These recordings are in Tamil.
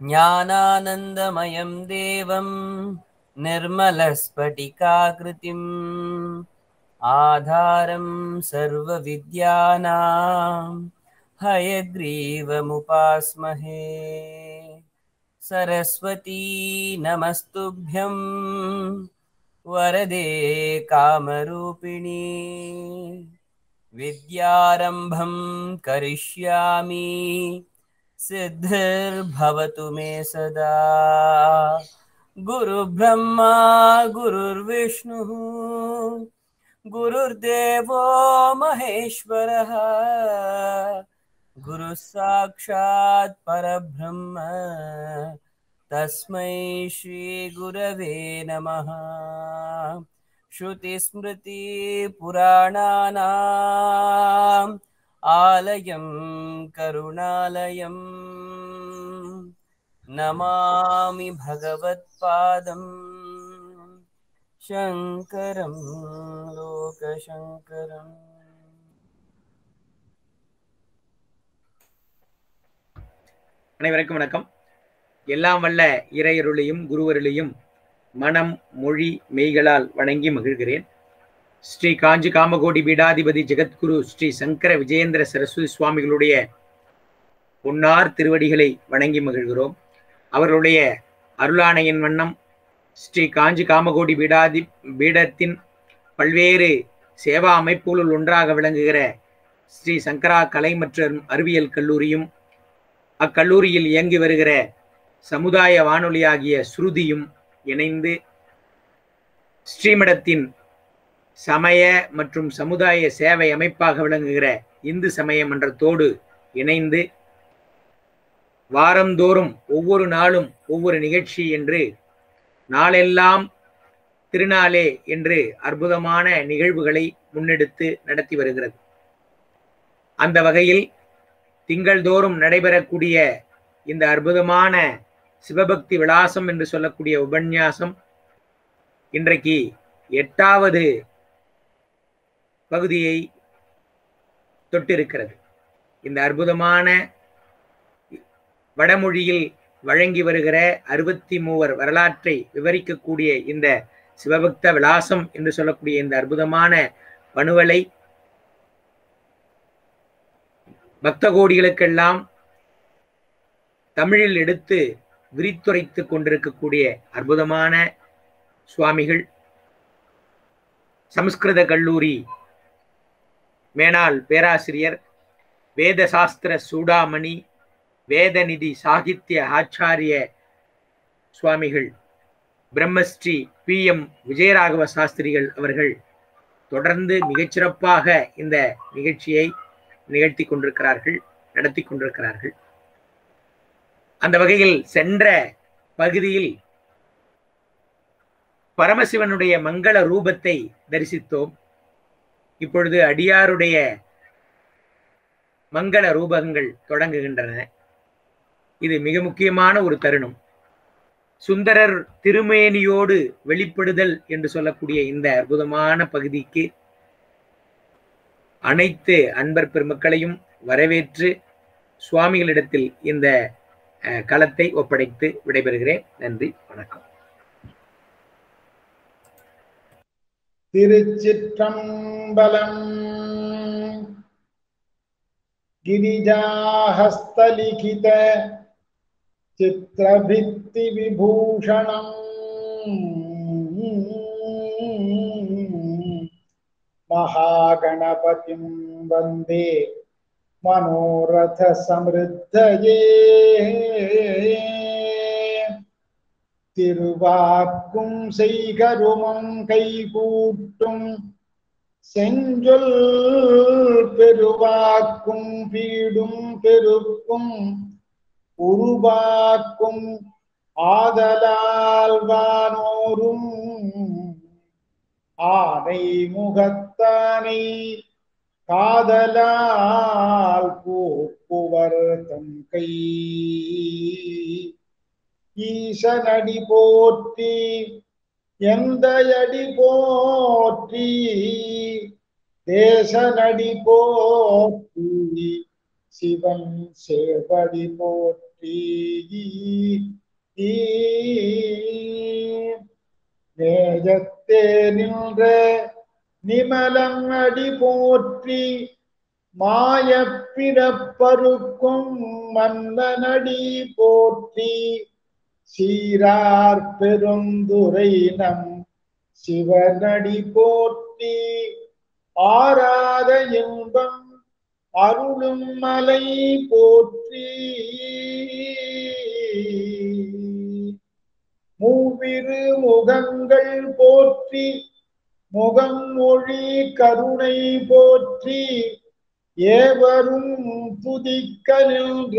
ज्ञानानन्दमयं देवं निर्मलस्फटिकाकृतिम् आधारं सर्वविद्यानां हयग्रीवमुपास्महे सरस्वती नमस्तुभ्यं वरदे कामरूपिणी विद्यारम्भं करिष्यामि सिद्धिर्भवतु मे सदा गुरुब्रह्मा गुरुर्विष्णुः गुरुर्देवो महेश्वरः गुरुः साक्षात् परब्रह्म तस्मै श्रीगुरवे नमः श्रुतिस्मृतिपुराणानाम् आलयं करुणालयं नमामि भगवत्पादं शङ्करं लोकशङ्करम् அனைவருக்கும் வணக்கம் எல்லாம் வல்ல இறையருளையும் குருவருளையும் மனம் மொழி மெய்களால் வணங்கி மகிழ்கிறேன் ஸ்ரீ காஞ்சி காமகோடி பீடாதிபதி ஜெகத்குரு ஸ்ரீ சங்கர விஜயேந்திர சரஸ்வதி சுவாமிகளுடைய பொன்னார் திருவடிகளை வணங்கி மகிழ்கிறோம் அவர்களுடைய அருளாணையின் வண்ணம் ஸ்ரீ காஞ்சி காமகோடி பீடாதி பீடத்தின் பல்வேறு சேவா அமைப்புகளுள் ஒன்றாக விளங்குகிற ஸ்ரீ சங்கரா கலை மற்றும் அறிவியல் கல்லூரியும் அக்கல்லூரியில் இயங்கி வருகிற சமுதாய வானொலியாகிய ஸ்ருதியும் இணைந்து ஸ்ரீமடத்தின் சமய மற்றும் சமுதாய சேவை அமைப்பாக விளங்குகிற இந்து சமய மன்றத்தோடு இணைந்து வாரந்தோறும் ஒவ்வொரு நாளும் ஒவ்வொரு நிகழ்ச்சி என்று நாளெல்லாம் திருநாளே என்று அற்புதமான நிகழ்வுகளை முன்னெடுத்து நடத்தி வருகிறது அந்த வகையில் திங்கள்தோறும் நடைபெறக்கூடிய இந்த அற்புதமான சிவபக்தி விலாசம் என்று சொல்லக்கூடிய உபன்யாசம் இன்றைக்கு எட்டாவது பகுதியை தொட்டிருக்கிறது இந்த அற்புதமான வடமொழியில் வழங்கி வருகிற அறுபத்தி மூவர் வரலாற்றை விவரிக்கக்கூடிய இந்த சிவபக்த விலாசம் என்று சொல்லக்கூடிய இந்த அற்புதமான பணுவலை பக்த கோடிகளுக்கெல்லாம் தமிழில் எடுத்து விரித்துரைத்து கொண்டிருக்கக்கூடிய அற்புதமான சுவாமிகள் சமஸ்கிருத கல்லூரி மேனாள் பேராசிரியர் வேத சாஸ்திர சூடாமணி வேதநிதி சாகித்ய ஆச்சாரிய சுவாமிகள் பிரம்மஸ்ரீ பி எம் விஜயராகவ சாஸ்திரிகள் அவர்கள் தொடர்ந்து மிகச்சிறப்பாக இந்த நிகழ்ச்சியை நிகழ்த்தி கொண்டிருக்கிறார்கள் நடத்தி கொண்டிருக்கிறார்கள் அந்த வகையில் சென்ற பகுதியில் பரமசிவனுடைய மங்கள ரூபத்தை தரிசித்தோம் இப்பொழுது அடியாருடைய மங்கள ரூபங்கள் தொடங்குகின்றன இது மிக முக்கியமான ஒரு தருணம் சுந்தரர் திருமேனியோடு வெளிப்படுதல் என்று சொல்லக்கூடிய இந்த அற்புதமான பகுதிக்கு அனைத்து அன்பர் பெருமக்களையும் வரவேற்று சுவாமிகளிடத்தில் இந்த களத்தை ஒப்படைத்து விடைபெறுகிறேன் நன்றி வணக்கம் திருச்சிற்றம்பலம் गिरिजाहस्तलिखित चित्रभित्तिविभूषणम् महागणपतिं वन्दे मनोरथसमृद्धये திருவாக்கும் செய்கருமம் கைகூட்டும் செஞ்சொல் பெருவாக்கும் பீடும் பெருக்கும் உருவாக்கும் ஆதலால் வானோரும் ஆனை முகத்தானை காதலால் கூப்புவர் தம் கை ஈசனடி போற்றி எந்த அடி போற்றி தேசனடி போற்றி சிவன் சேவடி போற்றி போற்றி நேஜத்தே நின்ற நிமலம் அடி போற்றி மாயப் பிறப்பருக்கும் மன்னனடி போற்றி சீரார் பெருந்துரை நம் சிவனடி போற்றி ஆராத இன்பம் அருளும் மலை போற்றி மூவிரு முகங்கள் போற்றி முகம் மொழி கருணை போற்றி ஏவரும் துதிக்க நின்ற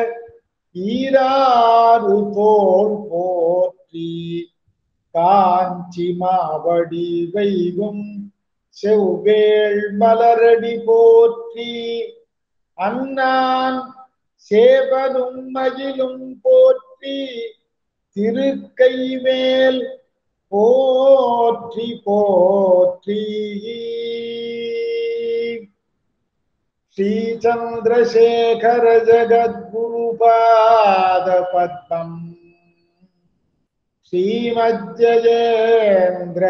ஈராறு தோல் போற்றி காஞ்சி மாவடி வைகும் செவ்வேள் மலரடி போற்றி அண்ணான் சேவலும் மயிலும் போற்றி திருக்கை மேல் போற்றி போற்றி ஸ்ரீ சந்திரசேகர ஜகத்குரு பாத பத்மம் श्रीमज्जयेन्द्र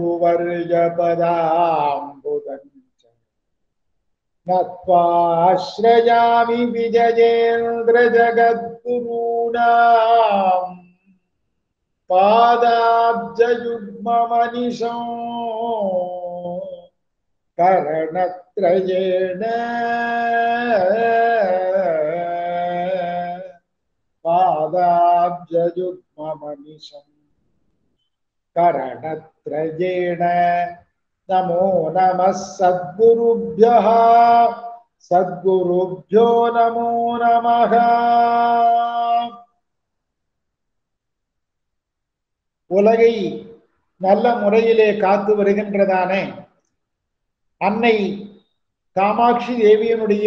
गुरुवर्यपदाम्बुदञ्च नत्वाश्रयामि विजयेन्द्र जगद्गुरूणाम् पादाब्जयुग्ममनिशो करणत्रयेण पादाब्जयुग्ममनिशम् करणत्रयेण नमो नमः सद्गुरुभ्यः सद्गुरुभ्यो नमो नमः உலகை நல்ல முறையிலே காத்து வருகின்றதான அன்னை காமாட்சி தேவியனுடைய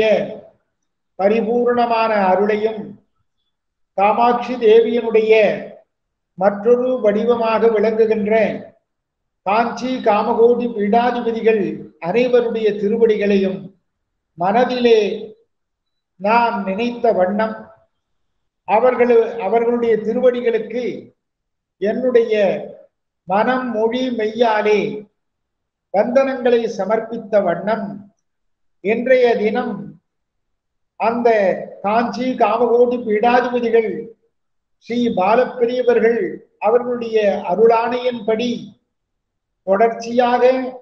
பரிபூர்ணமான அருளையும் காமாட்சி தேவியனுடைய மற்றொரு வடிவமாக விளங்குகின்ற காஞ்சி காமகோடி பீடாதிபதிகள் அனைவருடைய திருவடிகளையும் மனதிலே நான் நினைத்த வண்ணம் அவர்கள் அவர்களுடைய திருவடிகளுக்கு என்னுடைய மனம் மொழி மெய்யாலே வந்தனங்களை சமர்ப்பித்த வண்ணம் இன்றைய தினம் அந்த காஞ்சி காமகோடி பீடாதிபதிகள் ஸ்ரீ பாலப்பிரியவர்கள் அவர்களுடைய அருளாணையின்படி தொடர்ச்சியாக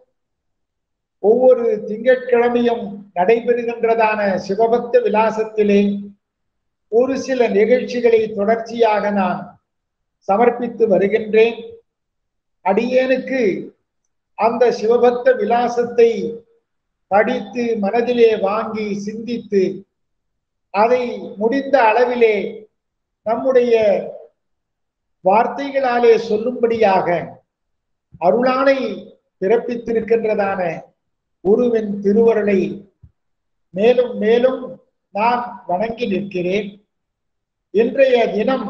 ஒவ்வொரு திங்கட்கிழமையும் நடைபெறுகின்றதான சிவபக்த விலாசத்திலே ஒரு சில நிகழ்ச்சிகளை தொடர்ச்சியாக நான் சமர்ப்பித்து வருகின்றேன் அடியேனுக்கு அந்த சிவபக்த விலாசத்தை படித்து மனதிலே வாங்கி சிந்தித்து அதை முடிந்த அளவிலே நம்முடைய வார்த்தைகளாலே சொல்லும்படியாக அருளானை பிறப்பித்திருக்கின்றதான குருவின் திருவருளை மேலும் மேலும் நான் வணங்கி நிற்கிறேன் இன்றைய தினம்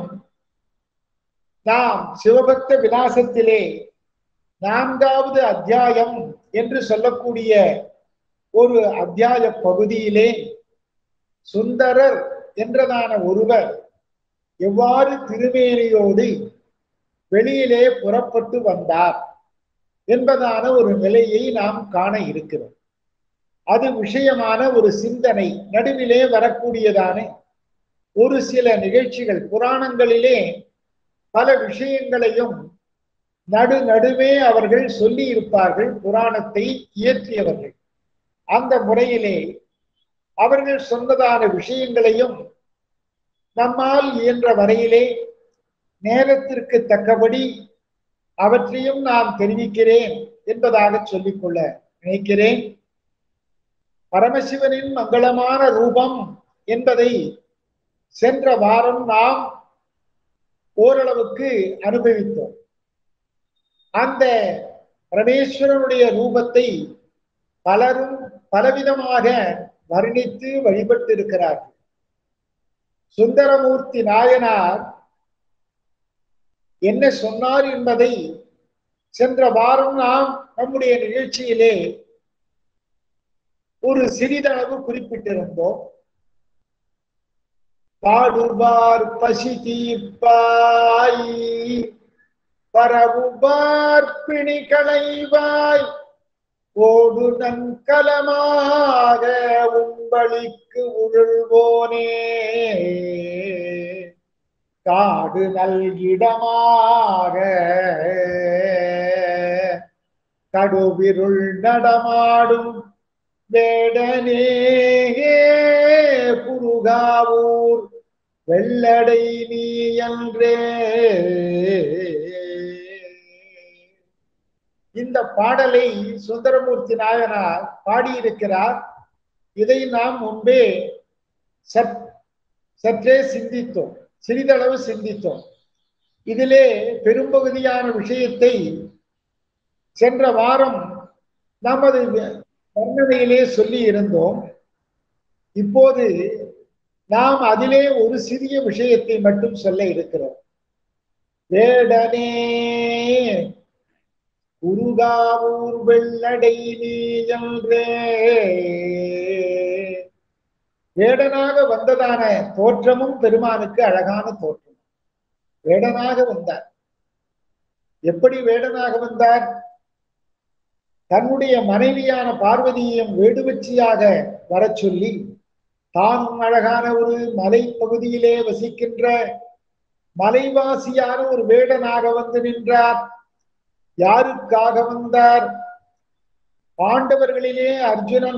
நாம் சிவபக்த விலாசத்திலே நான்காவது அத்தியாயம் என்று சொல்லக்கூடிய ஒரு அத்தியாய பகுதியிலே சுந்தரர் என்றதான ஒருவர் எவ்வாறு திருமேனியோடு வெளியிலே புறப்பட்டு வந்தார் என்பதான ஒரு நிலையை நாம் காண இருக்கிறோம் அது விஷயமான ஒரு சிந்தனை நடுவிலே வரக்கூடியதான ஒரு சில நிகழ்ச்சிகள் புராணங்களிலே பல விஷயங்களையும் நடு நடுவே அவர்கள் சொல்லி இருப்பார்கள் புராணத்தை இயற்றியவர்கள் அந்த முறையிலே அவர்கள் சொன்னதான விஷயங்களையும் நம்மால் இயன்ற வரையிலே நேரத்திற்கு தக்கபடி அவற்றையும் நான் தெரிவிக்கிறேன் என்பதாக சொல்லிக்கொள்ள நினைக்கிறேன் பரமசிவனின் மங்களமான ரூபம் என்பதை சென்ற வாரம் நாம் ஓரளவுக்கு அனுபவித்தோம் அந்த பரமேஸ்வரனுடைய ரூபத்தை பலரும் பலவிதமாக வர்ணித்து வழிபட்டிருக்கிறார்கள் சுந்தரமூர்த்தி நாயனார் என்ன சொன்னார் என்பதை சென்ற வாரம் நாம் நம்முடைய நிகழ்ச்சியிலே ஒரு சிறிதளவு குறிப்பிட்டிருந்தோம் பாடுவார் பசி தீர்ப்பாய் பரவுபார் பிணி களைவாய் ஓடு நன்கலமாக உங்களிக்கு உருள்வோனே காடு நல்கிடமாக கடுவிருள் நடமாடும் வேடனே புருகாவூர் வெள்ளடை நீ என்றே இந்த பாடலை சுந்தரமூர்த்தி நாயனார் பாடியிருக்கிறார் இதை நாம் முன்பே சற் சற்றே சிந்தித்தோம் சிறிதளவு சிந்தித்தோம் இதிலே பெரும்பகுதியான விஷயத்தை சென்ற வாரம் நமது வர்ணனையிலே சொல்லி இருந்தோம் இப்போது நாம் அதிலே ஒரு சிறிய விஷயத்தை மட்டும் சொல்ல இருக்கிறோம் வேடனே குருகாவூர் வெள்ளடை நீயன்றே வேடனாக வந்ததான தோற்றமும் பெருமானுக்கு அழகான தோற்றம் வேடனாக வந்தார் எப்படி வேடனாக வந்தார் தன்னுடைய மனைவியான பார்வதியையும் வேடுவச்சியாக வரச் சொல்லி தானும் அழகான ஒரு மலை பகுதியிலே வசிக்கின்ற மலைவாசியான ஒரு வேடனாக வந்து நின்றார் யாருக்காக வந்தார் பாண்டவர்களிலே அர்ஜுனன்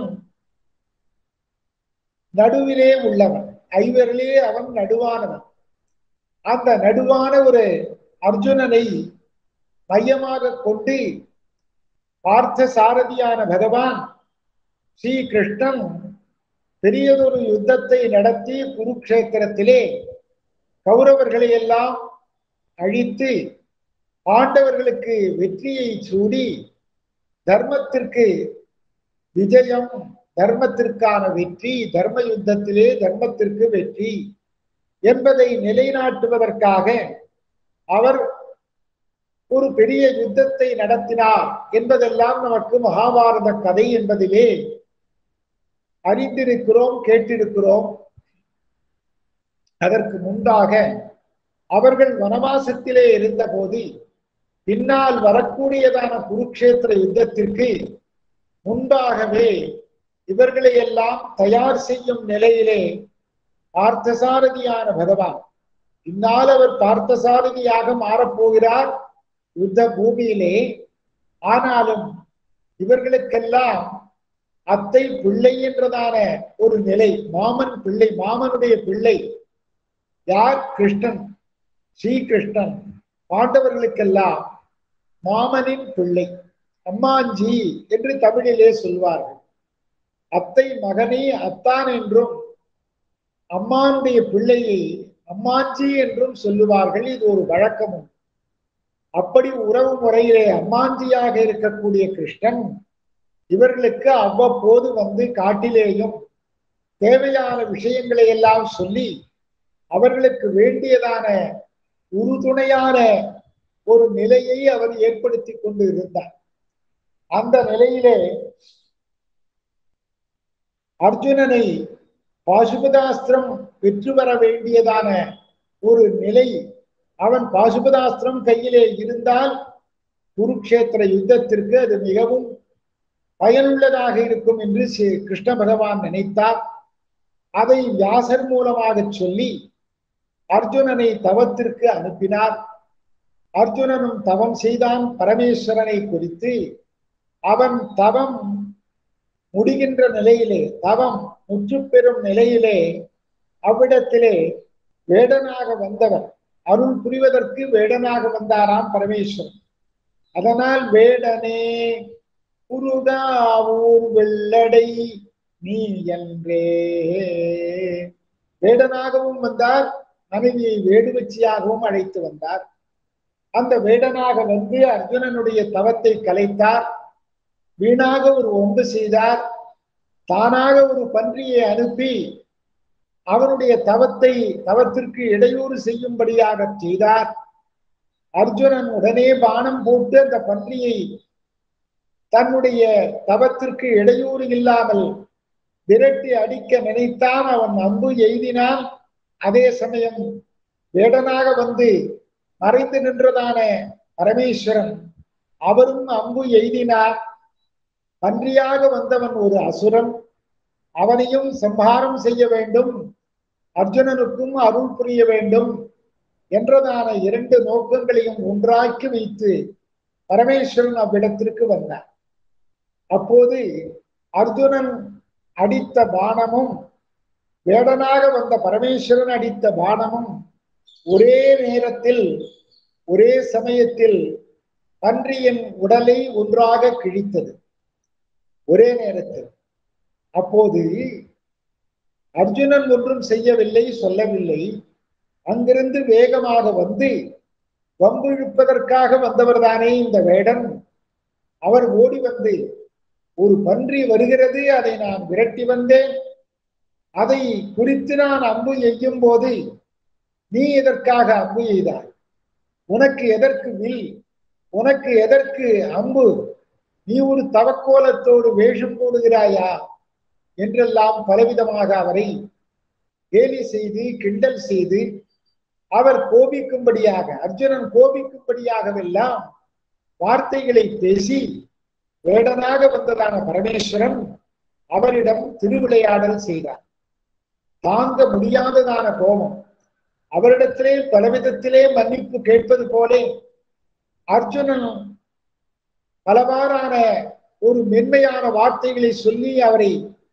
நடுவிலே உள்ளவன் ஐவரிலே அவன் நடுவானவன் அந்த நடுவான ஒரு அர்ஜுனனை மையமாக கொண்டு பார்த்த சாரதியான பகவான் ஸ்ரீ கிருஷ்ணன் பெரியதொரு யுத்தத்தை நடத்தி குருக்ஷேத்திரத்திலே கௌரவர்களை எல்லாம் அழித்து பாண்டவர்களுக்கு வெற்றியை சூடி தர்மத்திற்கு விஜயம் தர்மத்திற்கான வெற்றி தர்ம யுத்தத்திலே தர்மத்திற்கு வெற்றி என்பதை நிலைநாட்டுவதற்காக அவர் ஒரு பெரிய யுத்தத்தை நடத்தினார் என்பதெல்லாம் நமக்கு மகாபாரத கதை என்பதிலே அறிந்திருக்கிறோம் கேட்டிருக்கிறோம் அதற்கு முன்பாக அவர்கள் வனவாசத்திலே இருந்தபோது பின்னால் வரக்கூடியதான குருக்ஷேத்திர யுத்தத்திற்கு முன்பாகவே இவர்களை எல்லாம் தயார் செய்யும் நிலையிலே பார்த்தசாரதியான பகவான் பின்னால் அவர் பார்த்தசாரதியாக மாறப்போகிறார் யுத்த பூமியிலே ஆனாலும் இவர்களுக்கெல்லாம் அத்தை பிள்ளை என்றதான ஒரு நிலை மாமன் பிள்ளை மாமனுடைய பிள்ளை யார் கிருஷ்ணன் ஸ்ரீகிருஷ்ணன் பாண்டவர்களுக்கெல்லாம் மாமனின் பிள்ளை அம்மாஞ்சி என்று தமிழிலே சொல்வார்கள் அத்தை மகனே அத்தான் என்றும் அம்மானுடைய பிள்ளையை அம்மாஞ்சி என்றும் சொல்லுவார்கள் இது ஒரு வழக்கமும் அப்படி உறவு முறையிலே அம்மாஞ்சியாக இருக்கக்கூடிய கிருஷ்ணன் இவர்களுக்கு அவ்வப்போது வந்து காட்டிலேயும் தேவையான விஷயங்களை எல்லாம் சொல்லி அவர்களுக்கு வேண்டியதான உறுதுணையான ஒரு நிலையை அவர் ஏற்படுத்தி கொண்டு இருந்தார் அந்த நிலையிலே அர்ஜுனனை பாசுபதாஸ்திரம் பெற்று வர வேண்டியதான ஒரு நிலை அவன் பாசுபதாஸ்திரம் கையிலே இருந்தால் குருக்ஷேத்திர யுத்தத்திற்கு அது மிகவும் பயனுள்ளதாக இருக்கும் என்று கிருஷ்ண பகவான் நினைத்தார் அதை வியாசர் மூலமாக சொல்லி அர்ஜுனனை தவத்திற்கு அனுப்பினார் அர்ஜுனனும் தவம் செய்தான் பரமேஸ்வரனை குறித்து அவன் தவம் முடிகின்ற நிலையிலே தவம் முற்று பெறும் நிலையிலே அவ்விடத்திலே வேடனாக வந்தவன் அருள் புரிவதற்கு வேடனாக வந்தாராம் பரமேஸ்வரன் அதனால் வேடனே குருகாவூர் வெள்ளடை நீ என்றே வேடனாகவும் வந்தார் மனைவியை வேடுவச்சியாகவும் அழைத்து வந்தார் அந்த வேடனாக வந்து அர்ஜுனனுடைய தவத்தை கலைத்தார் வீணாக ஒரு ஒன்று செய்தார் தானாக ஒரு பன்றியை அனுப்பி அவனுடைய தவத்தை தவத்திற்கு இடையூறு செய்யும்படியாக செய்தார் அர்ஜுனன் உடனே பானம் போட்டு அந்த பன்றியை தன்னுடைய தவத்திற்கு இடையூறு இல்லாமல் விரட்டி அடிக்க நினைத்தான் அவன் அம்பு எய்தினான் அதே சமயம் வேடனாக வந்து மறைந்து நின்றதான பரமேஸ்வரன் அவரும் அம்பு எய்தினார் பன்றியாக வந்தவன் ஒரு அசுரன் அவனையும் சம்ஹாரம் செய்ய வேண்டும் அர்ஜுனனுக்கும் அருள் புரிய வேண்டும் என்றதான இரண்டு நோக்கங்களையும் ஒன்றாக்கி வைத்து பரமேஸ்வரன் அவ்விடத்திற்கு வந்தார் அப்போது அர்ஜுனன் அடித்த பானமும் வேடனாக வந்த பரமேஸ்வரன் அடித்த பானமும் ஒரே நேரத்தில் ஒரே சமயத்தில் பன்றியின் உடலை ஒன்றாக கிழித்தது ஒரே நேரத்தில் அப்போது அர்ஜுனன் ஒன்றும் செய்யவில்லை சொல்லவில்லை அங்கிருந்து வேகமாக வந்து வம்பு இழுப்பதற்காக வந்தவர் தானே இந்த வேடன் அவர் ஓடி வந்து ஒரு பன்றி வருகிறது அதை நான் விரட்டி வந்தேன் அதை குறித்து நான் அம்பு எய்யும் போது நீ எதற்காக அம்பு எய்தாய் உனக்கு எதற்கு வில் உனக்கு எதற்கு அம்பு நீ ஒரு தவக்கோலத்தோடு வேஷம் போடுகிறாயா என்றெல்லாம் பலவிதமாக அவரை கேலி செய்து கிண்டல் செய்து அவர் கோபிக்கும்படியாக அர்ஜுனன் கோபிக்கும்படியாகவெல்லாம் வார்த்தைகளை பேசி வேடனாக வந்ததான பரமேஸ்வரன் அவரிடம் திருவிளையாடல் செய்தார் தாங்க முடியாததான கோபம் அவரிடத்திலே பலவிதத்திலே மன்னிப்பு கேட்பது போலே அர்ஜுனன் பலவாறான ஒரு மென்மையான வார்த்தைகளை சொல்லி அவரை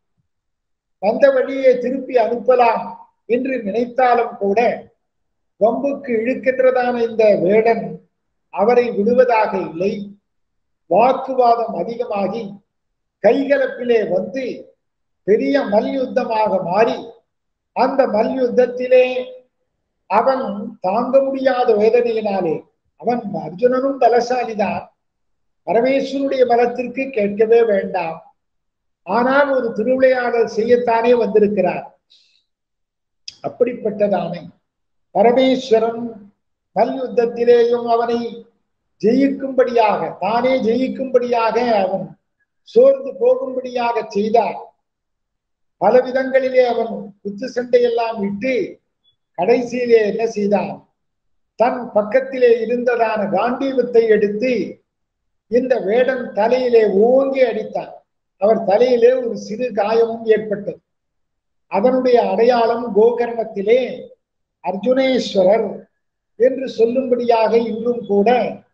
வந்த வழியே திருப்பி அனுப்பலாம் என்று நினைத்தாலும் கூட வம்புக்கு இழுக்கின்றதான இந்த வேடன் அவரை விடுவதாக இல்லை வாக்குவாதம் அதிகமாகி கைகலப்பிலே வந்து பெரிய மல்யுத்தமாக மாறி அந்த மல்யுத்தத்திலே அவன் தாங்க முடியாத வேதனையினாலே அவன் அர்ஜுனனும் பலசாலிதான் பரமேஸ்வருடைய பலத்திற்கு கேட்கவே வேண்டாம் ஆனால் ஒரு திருவிளையாடல் செய்யத்தானே வந்திருக்கிறார் அப்படிப்பட்டதான பரமேஸ்வரன் மல்யுத்தத்திலேயும் அவனை ஜெயிக்கும்படியாக தானே ஜெயிக்கும்படியாக அவன் சோர்ந்து போகும்படியாக செய்தார் பல விதங்களிலே அவன் குத்து சண்டையெல்லாம் விட்டு கடைசியிலே என்ன செய்தான் தன் பக்கத்திலே இருந்ததான காண்டீவத்தை எடுத்து இந்த வேடன் தலையிலே ஓங்கி அடித்தான் அவர் தலையிலே ஒரு சிறு காயமும் ஏற்பட்டது அதனுடைய அடையாளம் கோகர்ணத்திலே அர்ஜுனேஸ்வரர் என்று சொல்லும்படியாக இன்றும் கூட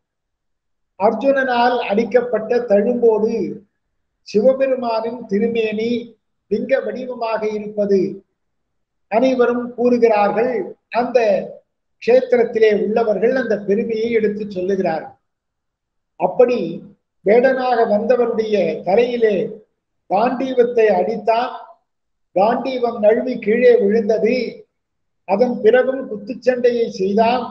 அர்ஜுனனால் அடிக்கப்பட்ட தழும்போடு சிவபெருமானின் திருமேனி லிங்க வடிவமாக இருப்பது அனைவரும் கூறுகிறார்கள் அந்த க்ஷேத்திரத்திலே உள்ளவர்கள் அந்த பெருமையை எடுத்து சொல்லுகிறார்கள் அப்படி வேடனாக வந்தவருடைய தலையிலே காண்டீவத்தை அடித்தான் காண்டீவம் நழுவி கீழே விழுந்தது அதன் பிறகும் குத்துச்சண்டையை செய்தான்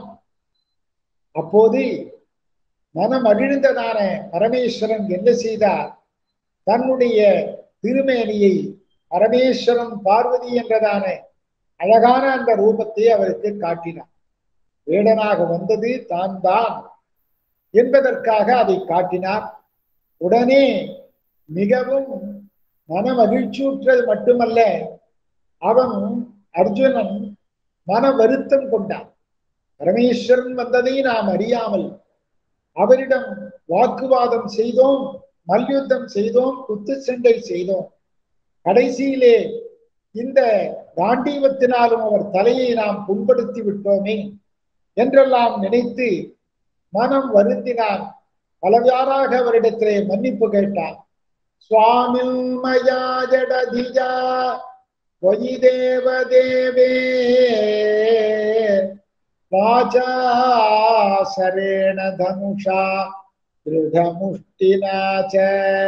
அப்போது மனம் அழிழ்ந்ததான பரமேஸ்வரன் என்ன செய்தார் தன்னுடைய திருமேனியை பரமேஸ்வரன் பார்வதி என்றதான அழகான அந்த ரூபத்தை அவருக்கு காட்டினார் வேடனாக வந்தது தான் தான் என்பதற்காக அதை காட்டினார் உடனே மிகவும் மன மகிழ்ச்சியுற்றது மட்டுமல்ல அவன் அர்ஜுனன் மன வருத்தம் கொண்டான் பரமேஸ்வரன் வந்ததை நாம் அறியாமல் அவரிடம் வாக்குவாதம் செய்தோம் மல்யுத்தம் செய்தோம் குத்து சண்டை செய்தோம் கடைசியிலே இந்த காண்டீவத்தினாலும் அவர் தலையை நாம் புண்படுத்தி விட்டோமே என்றெல்லாம் நினைத்து மனம் வருந்தினான் பலவாறாக அவரிடத்திலே மன்னிப்பு கேட்டான் சுவாமில் மயா ஜடதிஜா பொயி தேவ தேவே வாச்சா சரேண தனுஷா திருடமுஷ்டினா ச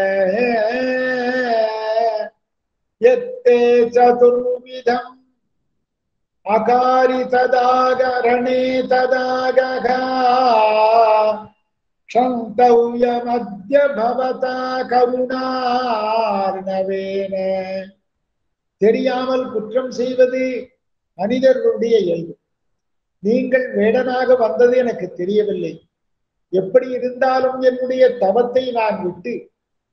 यत्ते चतुर्विधम् अकारि तदागरणे तदागः क्षन्तव्यमद्य भवता கருணார்ணவேன தெரியாமல் குற்றம் செய்வது மனிதர்களுடைய இயல்பு நீங்கள் வேடனாக வந்தது எனக்கு தெரியவில்லை எப்படி இருந்தாலும் என்னுடைய தவத்தை நான் விட்டு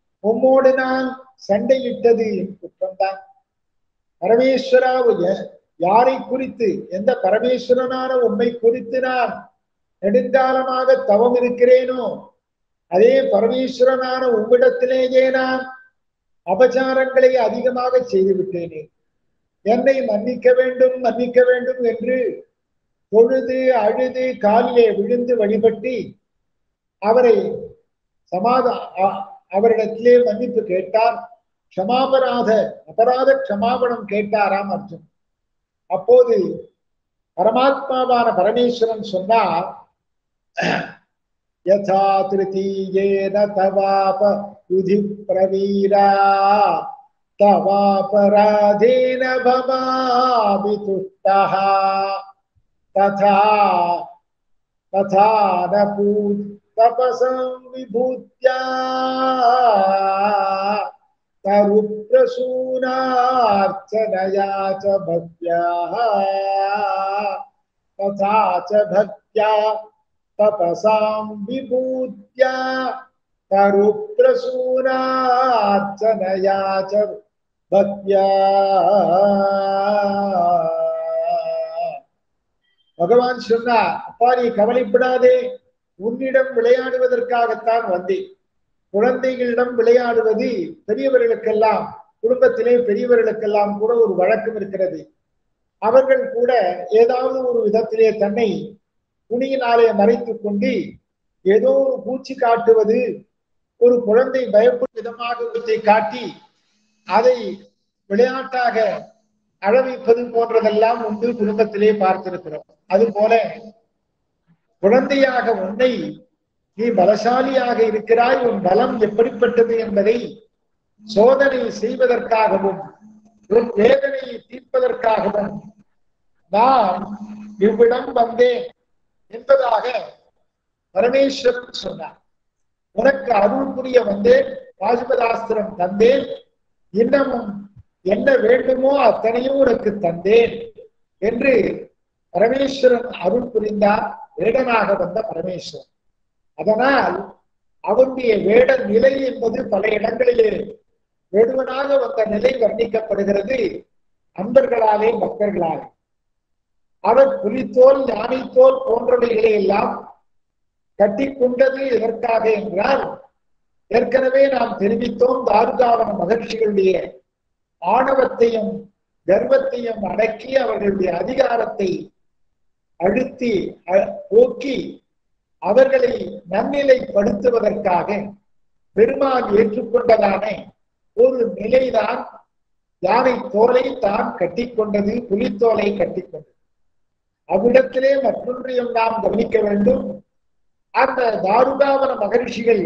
உம்மோடு நான் சண்டையிட்டது என் குற்றம்தான் பரமேஸ்வராவுய யாரை குறித்து எந்த பரமேஸ்வரனான உண்மை குறித்து நான் நெடுங்காலமாக தவம் இருக்கிறேனோ அதே பரமேஸ்வரனான உம்மிடத்திலேயே நான் அபச்சாரங்களை அதிகமாக செய்து விட்டேனே என்னை மன்னிக்க வேண்டும் மன்னிக்க வேண்டும் என்று தொழுது அழுது காலிலே விழுந்து வழிபட்டு அவரை சமாதா அ- அவரிடத்திலே மன்னிப்பு கேட்டார் க்ஷமாபராத அபராத க்ஷமாபணம் கேட்டாராம் அர்ஜுன் அப்போது பரமாத்மாவான பரமேஸ்வரன் சொன்னார் யதா திருத்தீயேன தவாப யுதி பிரவீரா தவாபராதேன பவாபி துஷ்டः ததா ததா ந பூத் தபசம் விபூத்யா तरुप्रसूनार्चनया च भक्त्याः तथा च भक्त्या तपसां विभूत्या तरुप्रसूनार्चनया च भक्त्या பகவான் சொன்னார் அப்பா நீ கவலைப்படாதே உன்னிடம் விளையாடுவதற்காகத்தான் வந்தேன் குழந்தைகளிடம் விளையாடுவது பெரியவர்களுக்கெல்லாம் குடும்பத்திலே பெரியவர்களுக்கெல்லாம் கூட ஒரு வழக்கம் இருக்கிறது அவர்கள் கூட ஏதாவது ஒரு விதத்திலே தன்னை துணியினாலே மறைத்துக் கொண்டு ஏதோ ஒரு பூச்சி காட்டுவது ஒரு குழந்தை பயப்படும் விதமாக ஒன்றை காட்டி அதை விளையாட்டாக அழவைப்பது போன்றதெல்லாம் உண்டு குடும்பத்திலே பார்த்திருக்கிறோம் அதுபோல குழந்தையாக உன்னை நீ பலசாலியாக இருக்கிறாய் உன் பலம் எப்படிப்பட்டது என்பதை சோதனை செய்வதற்காகவும் உன் வேதனையை தீர்ப்பதற்காகவும் நான் இவ்விடம் வந்தேன் என்பதாக பரமேஸ்வரன் சொன்னார் உனக்கு அருள் புரிய வந்தேன் பாசுபதாஸ்திரம் தந்தேன் இன்னமும் என்ன வேண்டுமோ அத்தனையும் உனக்கு தந்தேன் என்று பரமேஸ்வரன் அருள் புரிந்தார் வேடனாக வந்த பரமேஸ்வரன் அதனால் அவனுடைய வேட நிலை என்பது பல இடங்களிலே வேடுவனாக வந்த நிலை வர்ணிக்கப்படுகிறது அன்பர்களாலே பக்தர்களாலே அவர் புலித்தோல் யானைத்தோல் போன்றவைகளை எல்லாம் கட்டி கொண்டது எதற்காக என்றால் ஏற்கனவே நாம் தெரிவித்தோம் தாருகாவன மகர்ஷிகளுடைய ஆணவத்தையும் கர்வத்தையும் அடக்கி அவர்களுடைய அதிகாரத்தை அழுத்தி அ- போக்கி அவர்களை நன்னிலைப்படுத்துவதற்காக பெருமாள் ஏற்றுக்கொண்டதான ஒரு நிலைதான் யானை தோலை தான் கட்டிக்கொண்டது புலித்தோலை கட்டிக்கொண்டது அவ்விடத்திலே மற்றொன்றையும் நாம் கவனிக்க வேண்டும் அந்த தாருகாவன மகரிஷிகள்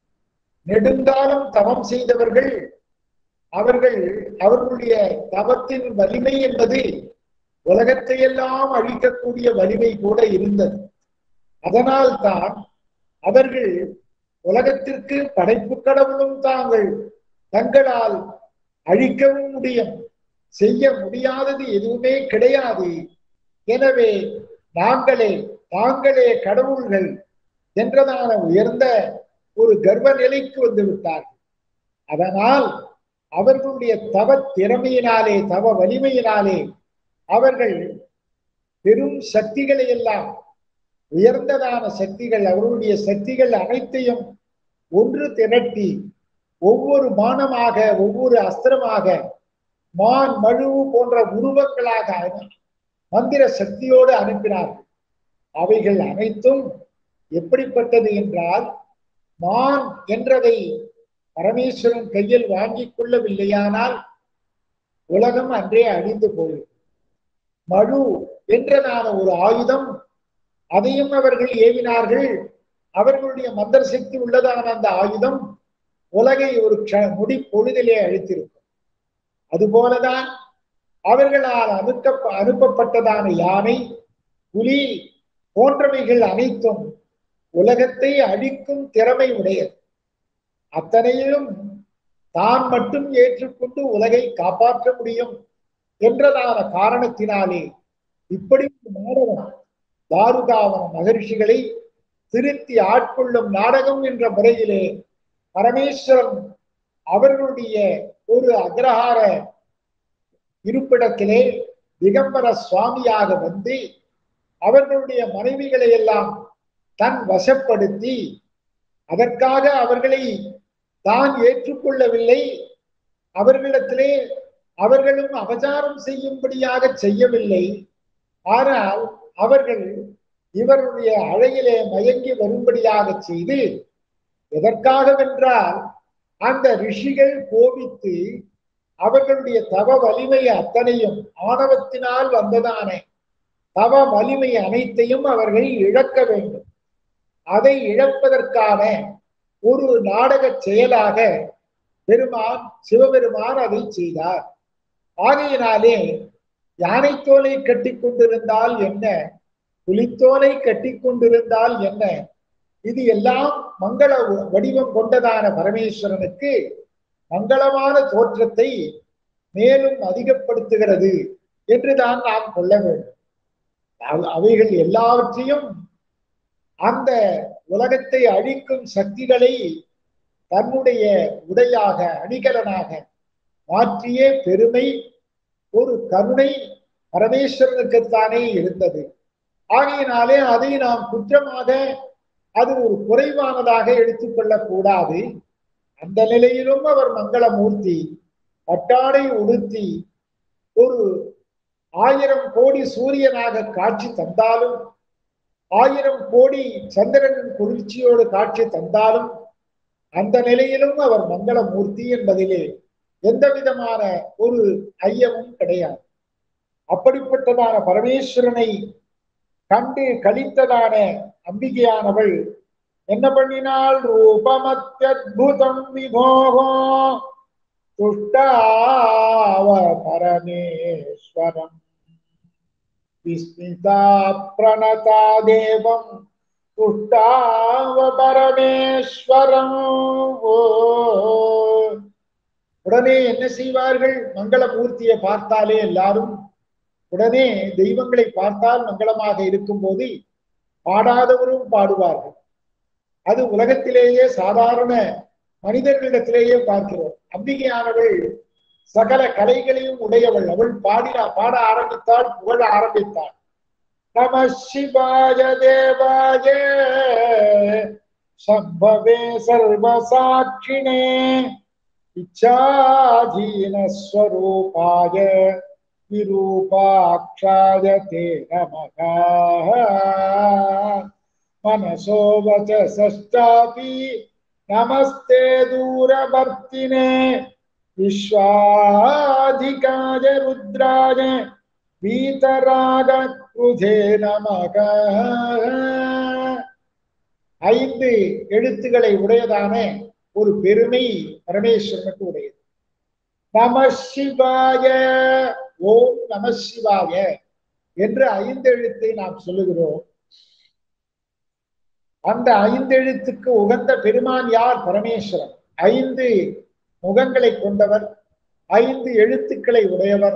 நெடுங்காலம் தவம் செய்தவர்கள் அவர்கள் அவர்களுடைய தவத்தின் வலிமை என்பது உலகத்தையெல்லாம் அழிக்கக்கூடிய வலிமை கூட இருந்தது அதனால் தான் அவர்கள் உலகத்திற்கு படைப்பு கடவுளும் தாங்கள் தங்களால் அழிக்கவும் முடியும் செய்ய முடியாதது எதுவுமே கிடையாது எனவே நாங்களே தாங்களே கடவுள்கள் என்றதான உயர்ந்த ஒரு கர்வ நிலைக்கு வந்து விட்டார்கள் அதனால் அவர்களுடைய தவ திறமையினாலே தவ வலிமையினாலே அவர்கள் பெரும் சக்திகளை எல்லாம் உயர்ந்ததான சக்திகள் அவர்களுடைய சக்திகள் அனைத்தையும் ஒன்று திரட்டி ஒவ்வொரு பானமாக ஒவ்வொரு அஸ்திரமாக மான் மழு போன்ற உருவங்களாக அனு- மந்திர சக்தியோடு அனுப்பினார்கள் அவைகள் அனைத்தும் எப்படிப்பட்டது என்றால் மான் என்றதை பரமேஸ்வரன் கையில் வாங்கிக் கொள்ளவில்லையானால் உலகம் அன்றே அழிந்து போயும் மழு என்றதான ஒரு ஆயுதம் அதையும் அவர்கள் ஏவினார்கள் அவர்களுடைய மந்திர சக்தி உள்ளதான அந்த ஆயுதம் உலகை ஒரு க்ஷ- முடி பொழுதிலே அழித்திருக்கும் அதுபோலதான் அவர்களால் அனுக்க அனுப்பப்பட்டதான யானை புலி போன்றவைகள் அனைத்தும் உலகத்தை அழிக்கும் திறமை உடையது அத்தனையிலும் தான் மட்டும் ஏற்றுக்கொண்டு உலகை காப்பாற்ற முடியும் என்றதான காரணத்தினாலே இப்படி ஒரு நாடகம் தாருகாவன மகரிஷிகளை திருத்தி ஆட்கொள்ளும் நாடகம் என்ற முறையிலே பரமேஸ்வரன் அவர்களுடைய ஒரு அக்ரஹார இருப்பிடத்திலே திகம்பர சுவாமியாக வந்து அவர்களுடைய மனைவிகளை எல்லாம் தன் வசப்படுத்தி அதற்காக அவர்களை தான் ஏற்றுக்கொள்ளவில்லை அவர்களிடத்திலே அவர்களும் அபச்சாரம் செய்யும்படியாக செய்யவில்லை ஆனால் அவர்கள் இவருடைய அழகிலே மயங்கி வரும்படியாக செய்து எதற்காகவென்றால் அந்த ரிஷிகள் கோபித்து அவர்களுடைய தவ வலிமை அத்தனையும் ஆணவத்தினால் வந்ததான தவ வலிமை அனைத்தையும் அவர்கள் இழக்க வேண்டும் அதை இழப்பதற்கான ஒரு நாடக செயலாக பெருமான் சிவபெருமான் அதை செய்தார் ஆகையினாலே யானை தோலை கட்டி கொண்டிருந்தால் என்ன புலித்தோலை கட்டி கொண்டிருந்தால் என்ன இது எல்லாம் மங்கள வடிவம் கொண்டதான பரமேஸ்வரனுக்கு மங்களமான தோற்றத்தை மேலும் அதிகப்படுத்துகிறது என்றுதான் நாம் கொள்ள வேண்டும் அவ- அவைகள் எல்லாவற்றையும் அந்த உலகத்தை அழிக்கும் சக்திகளை தன்னுடைய உடையாக அணிகலனாக மாற்றிய பெருமை ஒரு கருணை பரமேஸ்வரனுக்குத்தானே இருந்தது ஆகையினாலே அதை நாம் குற்றமாக அது ஒரு குறைவானதாக எடுத்துக்கொள்ளக் கூடாது அந்த நிலையிலும் அவர் மங்களமூர்த்தி பட்டாடை உடுத்தி ஒரு ஆயிரம் கோடி சூரியனாக காட்சி தந்தாலும் ஆயிரம் கோடி சந்திரனின் குளிர்ச்சியோடு காட்சி தந்தாலும் அந்த நிலையிலும் அவர் மங்களமூர்த்தி என்பதிலே எந்த விதமான ஒரு ஐயமும் கிடையாது அப்படிப்பட்டதான பரமேஸ்வரனை கண்டு கழித்ததான அம்பிகையானவள் என்ன பண்ணினாள் ரூபமத்யத்புதம் விபோகோ துஷ்டாவ பரமேஸ்வரம் விஸ்மிதா பிரணதா தேவம் துஷ்டாவ பரமேஸ்வரம் ஓ. உடனே என்ன செய்வார்கள் மங்களமூர்த்தியை பார்த்தாலே எல்லாரும் உடனே தெய்வங்களை பார்த்தால் மங்களமாக இருக்கும்போது பாடாதவரும் பாடுவார்கள் அது உலகத்திலேயே சாதாரண மனிதர்களிடத்திலேயே பார்க்கிறோம் அம்பிகையானவள் சகல கலைகளையும் உடையவள் அவள் பாடினா பாட ஆரம்பித்தாள் புகழ ஆரம்பித்தாள் நம சிவாய தேவாய சம்பவே சர்வசாட்சிணே இச்சாதீன ஸ்வரூபாய விரூபாட்சாய தே நமக मनसो वचसश्चापि नमस्ते दूरवर्तिने विश्वाधिकाय रुद्राय வீதராகே நமக ஐந்து எழுத்துக்களை உடையதான ஒரு பெருமை பரமேஸ்வரனுக்கு உடையது நம சிவாய ஓம் நம சிவாய என்ற ஐந்து எழுத்தை நாம் சொல்லுகிறோம் அந்த ஐந்தெழுத்துக்கு உகந்த பெருமான் யார் பரமேஸ்வரன் ஐந்து முகங்களை கொண்டவர் ஐந்து எழுத்துக்களை உடையவர்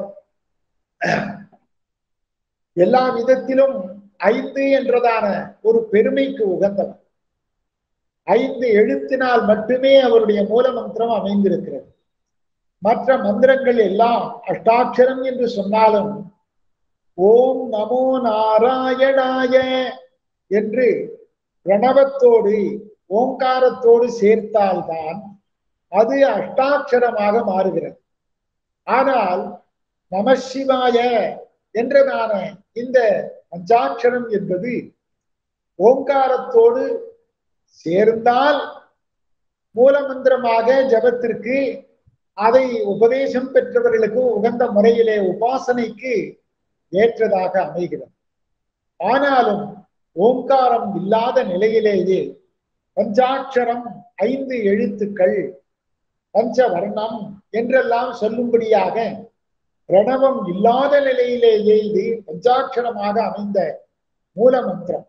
எல்லா விதத்திலும் ஐந்து என்றதான ஒரு பெருமைக்கு உகந்தவர் ஐந்து எழுத்தினால் மட்டுமே அவருடைய மூல மந்திரம் அமைந்திருக்கிறது மற்ற மந்திரங்கள் எல்லாம் அஷ்டாட்சரம் என்று சொன்னாலும் ஓம் நமோ நாராயணாய என்று பிரணவத்தோடு ஓங்காரத்தோடு சேர்த்தால்தான் அது அஷ்டாட்சரமாக மாறுகிறது ஆனால் நமசிவாய என்றதான இந்த பஞ்சாட்சரம் என்பது ஓங்காரத்தோடு சேர்ந்தால் மூலமந்திரமாக ஜபத்திற்கு அதை உபதேசம் பெற்றவர்களுக்கு உகந்த முறையிலே உபாசனைக்கு ஏற்றதாக அமைகிறது ஆனாலும் ஓங்காரம் இல்லாத நிலையிலேயே பஞ்சாட்சரம் ஐந்து எழுத்துக்கள் பஞ்சவர்ணம் என்றெல்லாம் சொல்லும்படியாக பிரணவம் இல்லாத நிலையிலேயே இது பஞ்சாட்சரமாக அமைந்த மூல மந்திரம்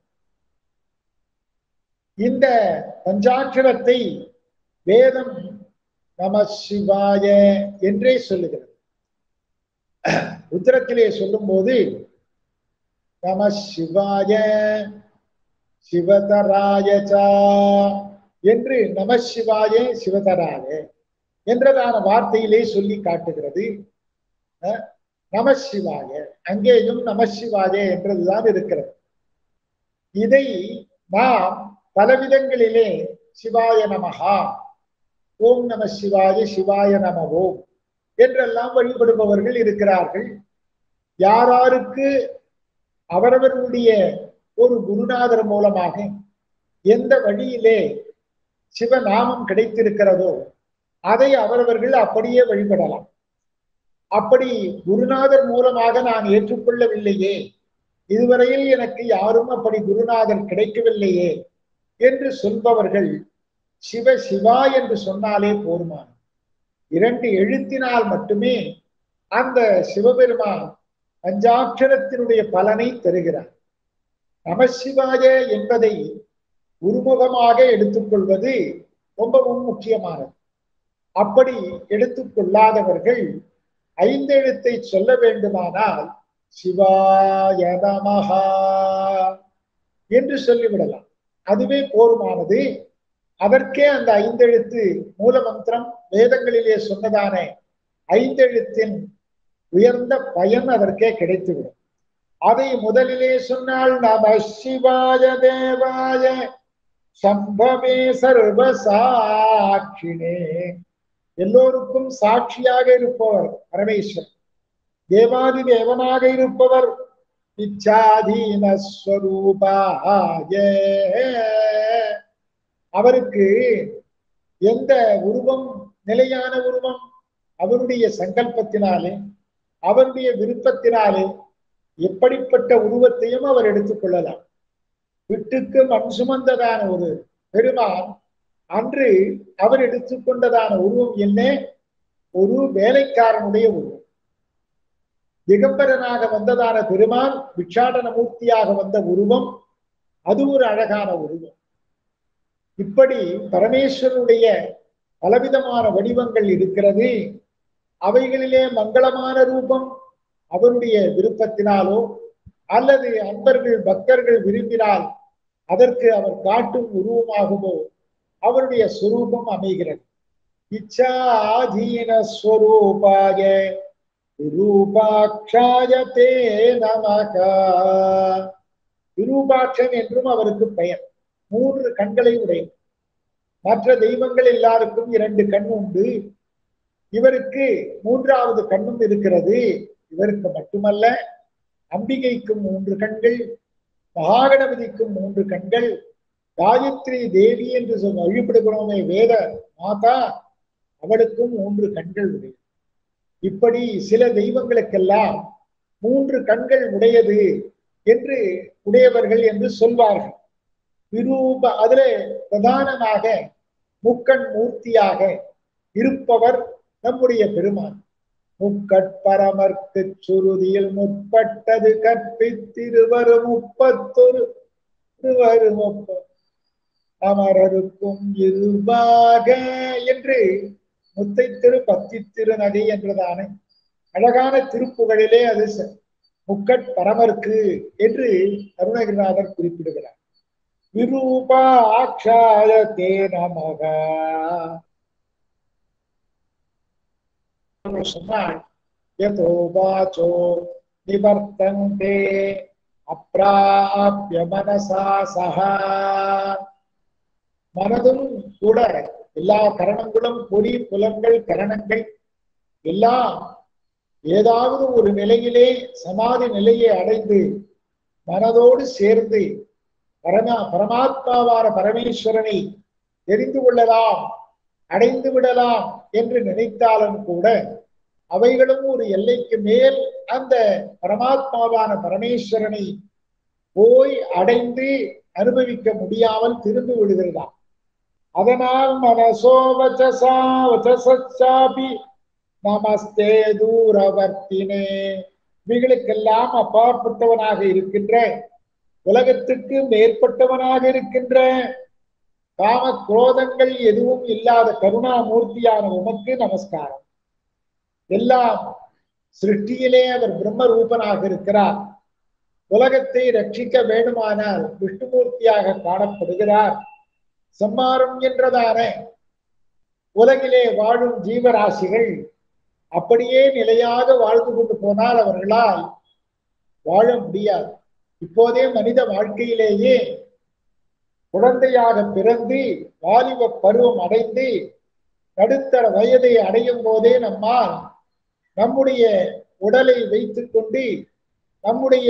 இந்த பஞ்சாட்சரத்தை வேதம் நம சிவாய என்றே சொல்லுகிறது உத்தரத்திலே சொல்லும்போது நம சிவாய சிவதராயச்சா என்று நம சிவாய சிவதராய என்றதான வார்த்தையிலே சொல்லி காட்டுகிறது நமசிவாய அங்கேயும் நமசிவாய என்றதுதான் இருக்கிறது இதை நாம் பலவிதங்களிலே சிவாய நமகா ஓம் நம சிவாய சிவாய நம ஓம் என்றெல்லாம் வழிபடுபவர்கள் இருக்கிறார்கள் யாராருக்கு அவரவர்களுடைய ஒரு குருநாதர் மூலமாக எந்த வழியிலே சிவநாமம் கிடைத்திருக்கிறதோ அதை அவரவர்கள் அப்படியே வழிபடலாம் அப்படி குருநாதர் மூலமாக நான் ஏற்றுக்கொள்ளவில்லையே இதுவரையில் எனக்கு யாரும் அப்படி குருநாதர் கிடைக்கவில்லையே என்று சொல்பவர்கள் சிவ சிவா என்று சொன்னாலே போருமான இரண்டு எழுத்தினால் மட்டுமே அந்த சிவபெருமான் பஞ்சாட்சரத்தினுடைய பலனை தருகிறார் நமசிவாய என்பதை உருமுகமாக எடுத்துக்கொள்வது ரொம்பவும் முக்கியமானது அப்படி எடுத்துக்கொள்ளாதவர்கள் ஐந்தெழுத்தை சொல்ல வேண்டுமானால் சிவாய நமஹா என்று சொல்லிவிடலாம் அதுவே போருமானது அதற்கே அந்த ஐந்தெழுத்து மூல மந்திரம் வேதங்களிலே சொன்னதான ஐந்தெழுத்தின் உயர்ந்த பயன் அதற்கே கிடைத்துவிடும் அதை முதலிலே சொன்னால் நம சிவாய தேவாய சம்பவே சர்வசாட்சினே எல்லோருக்கும் சாட்சியாக இருப்பவர் பரமேஸ்வரன் தேவாதி தேவனாக இருப்பவர் இச்சாதீன ஸ்வரூபாய அவருக்கு எந்த உருவம் நிலையான உருவம் அவருடைய சங்கல்பத்தினாலே அவருடைய விருப்பத்தினாலே எப்படிப்பட்ட உருவத்தையும் அவர் எடுத்துக்கொள்ளலாம் விட்டுக்கு மண் சுமந்ததான ஒரு பெருமான் அன்று அவர் எடுத்துக்கொண்டதான உருவம் என்ன ஒரு வேலைக்காரனுடைய உருவம் திகம்பரனாக வந்ததான பெருமான் பிக்ஷாடன மூர்த்தியாக வந்த உருவம் அது ஒரு அழகான உருவம் இப்படி பரமேஸ்வரனுடைய பலவிதமான வடிவங்கள் இருக்கிறது அவைகளிலே மங்களமான ரூபம் அவருடைய விருப்பத்தினாலோ அல்லது அன்பர்கள் பக்தர்கள் விரும்பினால் அதற்கு அவர் காட்டும் உருவமாகவோ அவருடைய சுரூபம் அமைகிறது இச்சாதீன ஸ்வரூபாய விரூபாட்சாய தே நமக விரூபாட்சன் என்றும் அவருக்கு பெயர் மூன்று கண்களை உடையது மற்ற தெய்வங்கள் எல்லாருக்கும் இரண்டு கண் உண்டு இவருக்கு மூன்றாவது கண்ணும் இருக்கிறது இவருக்கு மட்டுமல்ல அம்பிகைக்கும் மூன்று கண்கள் மகாகணபதிக்கும் மூன்று கண்கள் காயத்ரி தேவி என்று சொல் வழிபடுகிறோமே வேத மாதா அவளுக்கும் மூன்று கண்கள் உடையது இப்படி சில தெய்வங்களுக்கெல்லாம் மூன்று கண்கள் உடையது என்று உடையவர்கள் என்று சொல்வார்கள் விரூப அதுல பிரதானமாக முக்கண் மூர்த்தியாக இருப்பவர் நம்முடைய பெருமான் முக்கட்பரமர்க்கு சுருதியில் முற்பட்டது கற்பித்திருவரு முப்பத்தொரு இருவரு முப்ப அமரருக்கும் இருபாக என்று முத்தை திரு பத்தி திருநகை என்றதான அழகான திருப்புகளிலே அது முக்கட் பரமருக்கு என்று அருணகிரிநாதர் குறிப்பிடுகிறார் விரூபா ஆட்சாய தே நமக சொன்னால் யதோ வாச்சோ நிவர்த்தந்தே அப்ராப்ய மனசா சகா மனதும் கூட எல்லா கரணங்களும் பொறி புலன்கள் கரணங்கள் எல்லாம் ஏதாவது ஒரு நிலையிலே சமாதி நிலையை அடைந்து மனதோடு சேர்ந்து பரமா பரமாத்மாவான பரமேஸ்வரனை தெரிந்து கொள்ளலாம் அடைந்து விடலாம் என்று நினைத்தாலும் கூட அவைகளும் ஒரு எல்லைக்கு மேல் அந்த பரமாத்மாவான பரமேஸ்வரனை போய் அடைந்து அனுபவிக்க முடியாமல் திரும்பி விடுகிறதாம் அதனால் மனசோ வச்சசா வச்சசாபி நமஸ்தே தூரவர்த்தினே இவைகளுக்கெல்லாம் அப்பாற்பட்டவனாக இருக்கின்ற உலகத்துக்கு மேற்பட்டவனாக இருக்கின்ற காம குரோதங்கள் எதுவும் இல்லாத கருணாமூர்த்தியான உமக்கு நமஸ்காரம் எல்லாம் சிருஷ்டியிலே அவர் பிரம்ம ரூபனாக இருக்கிறார் உலகத்தை ரட்சிக்க வேண்டுமானால் விஷ்ணுமூர்த்தியாக காணப்படுகிறார் சம்மாரம் என்றதான உலகிலே வாழும் ஜீவராசிகள் அப்படியே நிலையாக வாழ்ந்து கொண்டு போனால் அவர்களால் வாழ முடியாது இப்போதே மனித வாழ்க்கையிலேயே குழந்தையாக பிறந்து வாலிப பருவம் அடைந்து நடுத்தர வயதை அடையும் போதே நம்மால் நம்முடைய உடலை வைத்துக் கொண்டு நம்முடைய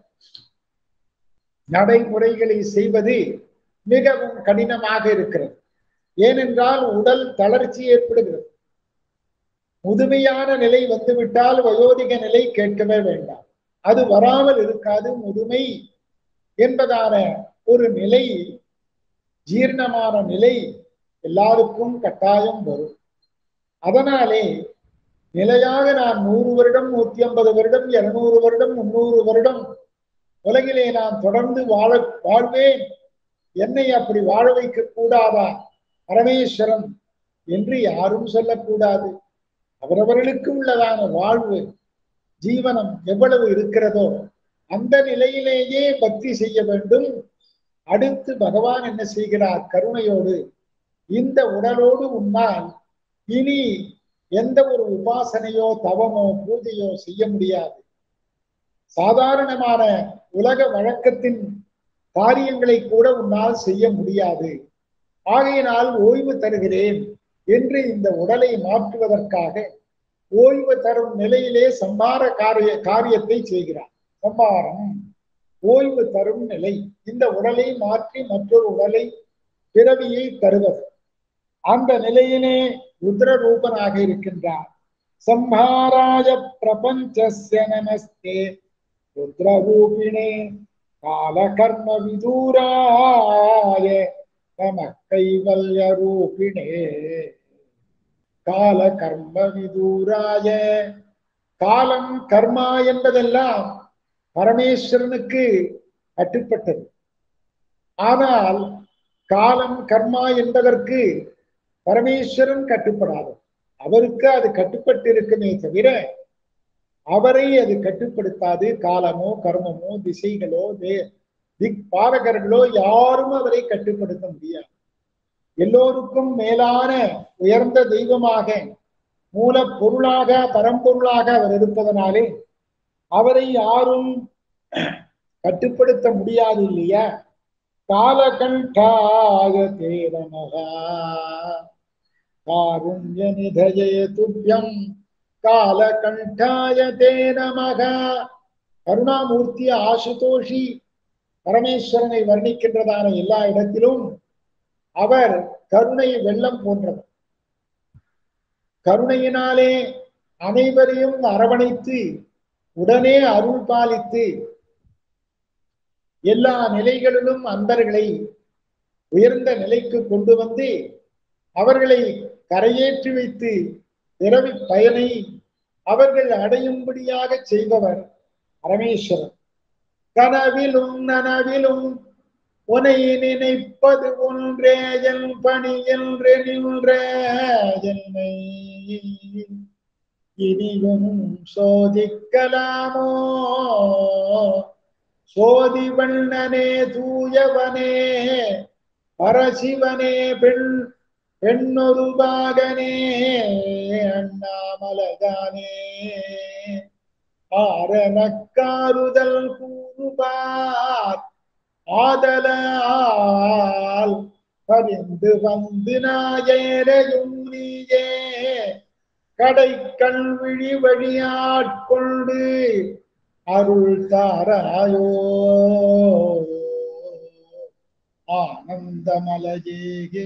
நடைமுறைகளை செய்வது மிகவும் கடினமாக இருக்கிறது ஏனென்றால் உடல் தளர்ச்சி ஏற்படுகிறது முதுமையான நிலை வந்துவிட்டால் வயோதிக நிலை கேட்கவே வேண்டாம் அது வராமல் இருக்காது முதுமை என்பதான ஒரு நிலை ஜீர்ணமான நிலை எல்லாருக்கும் கட்டாயம் வரும் அதனாலே நிலையாக நான் நூறு வருடம் நூத்தி ஐம்பது வருடம் இருநூறு வருடம் முன்னூறு வருடம் உலகிலே நான் தொடர்ந்து வாழ வாழ்வேன் என்னை அப்படி வாழ வைக்க கூடாதா பரமேஸ்வரன் என்று யாரும் சொல்லக்கூடாது அவரவர்களுக்கு உள்ளதான வாழ்வு ஜீவனம் எவ்வளவு இருக்கிறதோ அந்த நிலையிலேயே பக்தி செய்ய வேண்டும் அடுத்து பகவான் என்ன செய்கிறார் கருணையோடு இந்த உடலோடு உன்னால் இனி எந்த ஒரு உபாசனையோ தவமோ பூஜையோ செய்ய முடியாது சாதாரணமான உலக வழக்கத்தின் காரியங்களை கூட உன்னால் செய்ய முடியாது ஆகையினால் ஓய்வு தருகிறேன் என்று இந்த உடலை மாற்றுவதற்காக ஓய்வு தரும் நிலையிலே சம்பார காரிய காரியத்தை செய்கிறார் சம்பாரம் ஓய்வு தரும் நிலை இந்த உடலை மாற்றி மற்றொரு உடலை பிறவியை தருவது அந்த நிலையிலே ருத்ர ரூபனாக இருக்கின்றார் சம்ஹாராய பிரபஞ்சஸ்ய நமஸ்தே ருத்ரரூபிணே கால கர்ம விதூராய நம கைவல்ய ரூபிணே கால கர்ம விதூராய காலம் கர்மா என்பதெல்லாம் பரமேஸ்வரனுக்கு கட்டுப்பட்டது ஆனால் காலம் கர்மா என்பதற்கு பரமேஸ்வரன் கட்டுப்படாது அவருக்கு அது கட்டுப்பட்டு இருக்குமே தவிர அவரை அது கட்டுப்படுத்தாது காலமோ கர்மமோ திசைகளோ திக் பாலகர்களோ யாரும் அவரை கட்டுப்படுத்த முடியாது எல்லோருக்கும் மேலான உயர்ந்த தெய்வமாக மூல பொருளாக பரம்பொருளாக அவர் இருப்பதனாலே அவரை யாரும் கட்டுப்படுத்த முடியாது இல்லையா காலகண்டாய தேரமகா காருண்ய நிதய துப்பியம் காலகண்டாய தேனமக கருணாமூர்த்தி ஆசுதோஷி பரமேஸ்வரனை வர்ணிக்கின்றதான எல்லா இடத்திலும் அவர் கருணை வெள்ளம் போன்றவர் கருணையினாலே அனைவரையும் அரவணைத்து உடனே அருள் பாலித்து எல்லா நிலைகளிலும் அன்பர்களை உயர்ந்த நிலைக்கு கொண்டு வந்து அவர்களை கரையேற்றி வைத்து பிறவி பயனை அவர்கள் அடையும்படியாக செய்பவர் பரமேஸ்வரன் கனவிலும் நனவிலும் உனை நினைப்பது ஒன்றே என் பணி என்று நின்ற என்னை இனியும் சோதிக்கலாமோ சோதி வண்ணனே தூயவனே பரசிவனே பெண் பெண்ணொரு பாகனே அண்ணாமலகானே ஆரணக்காருதல் கூறுபார் ஆதலால் பரிந்து வந்து நாயரையும் நீயே கடைக்கண் விழி வழியாட்கொண்டு அருள் தாராயோ ஆனந்தமலையே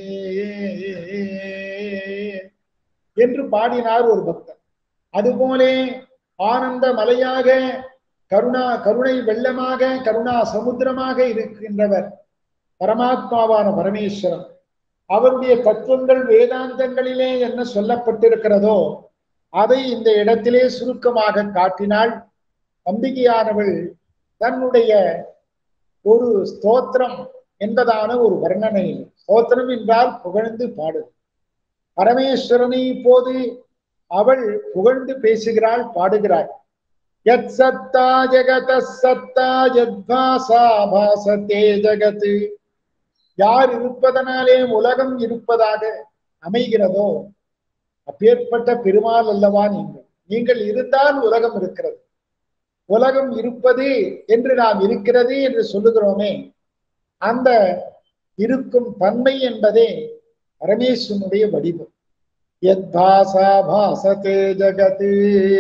என்று பாடினார் ஒரு பக்தர் அதுபோலே ஆனந்த மலையாக கருணா கருணை வெள்ளமாக கருணா சமுத்திரமாக இருக்கின்றவர் பரமாத்மாவான பரமேஸ்வரன் அவருடைய தத்துவங்கள் வேதாந்தங்களிலே என்ன சொல்லப்பட்டிருக்கிறதோ அதை இந்த இடத்திலே சுருக்கமாக காட்டினாள் அம்பிகையானவள் தன்னுடைய ஒரு ஸ்தோத்திரம் என்பதான ஒரு வர்ணனை ஸ்தோத்திரம் என்றால் புகழ்ந்து பாடு பரமேஸ்வரனை இப்போது அவள் புகழ்ந்து பேசுகிறாள் பாடுகிறாள் யத் சத்தா ஜெகத சத்தா யத்பாசா பாசத்தே ஜெகத் யார் இருப்பதனாலே உலகம் இருப்பதாக அமைகிறதோ அப்பேற்பட்ட பெருமாள் அல்லவா நீங்கள் நீங்கள் இருந்தால் உலகம் இருக்கிறது உலகம் இருப்பது என்று நாம் இருக்கிறது என்று சொல்லுகிறோமே அந்த இருக்கும் தன்மை என்பதே பரமேஸ்வரனுடைய வடிவம் எத் பாசா பாசத்தே ஜகத்து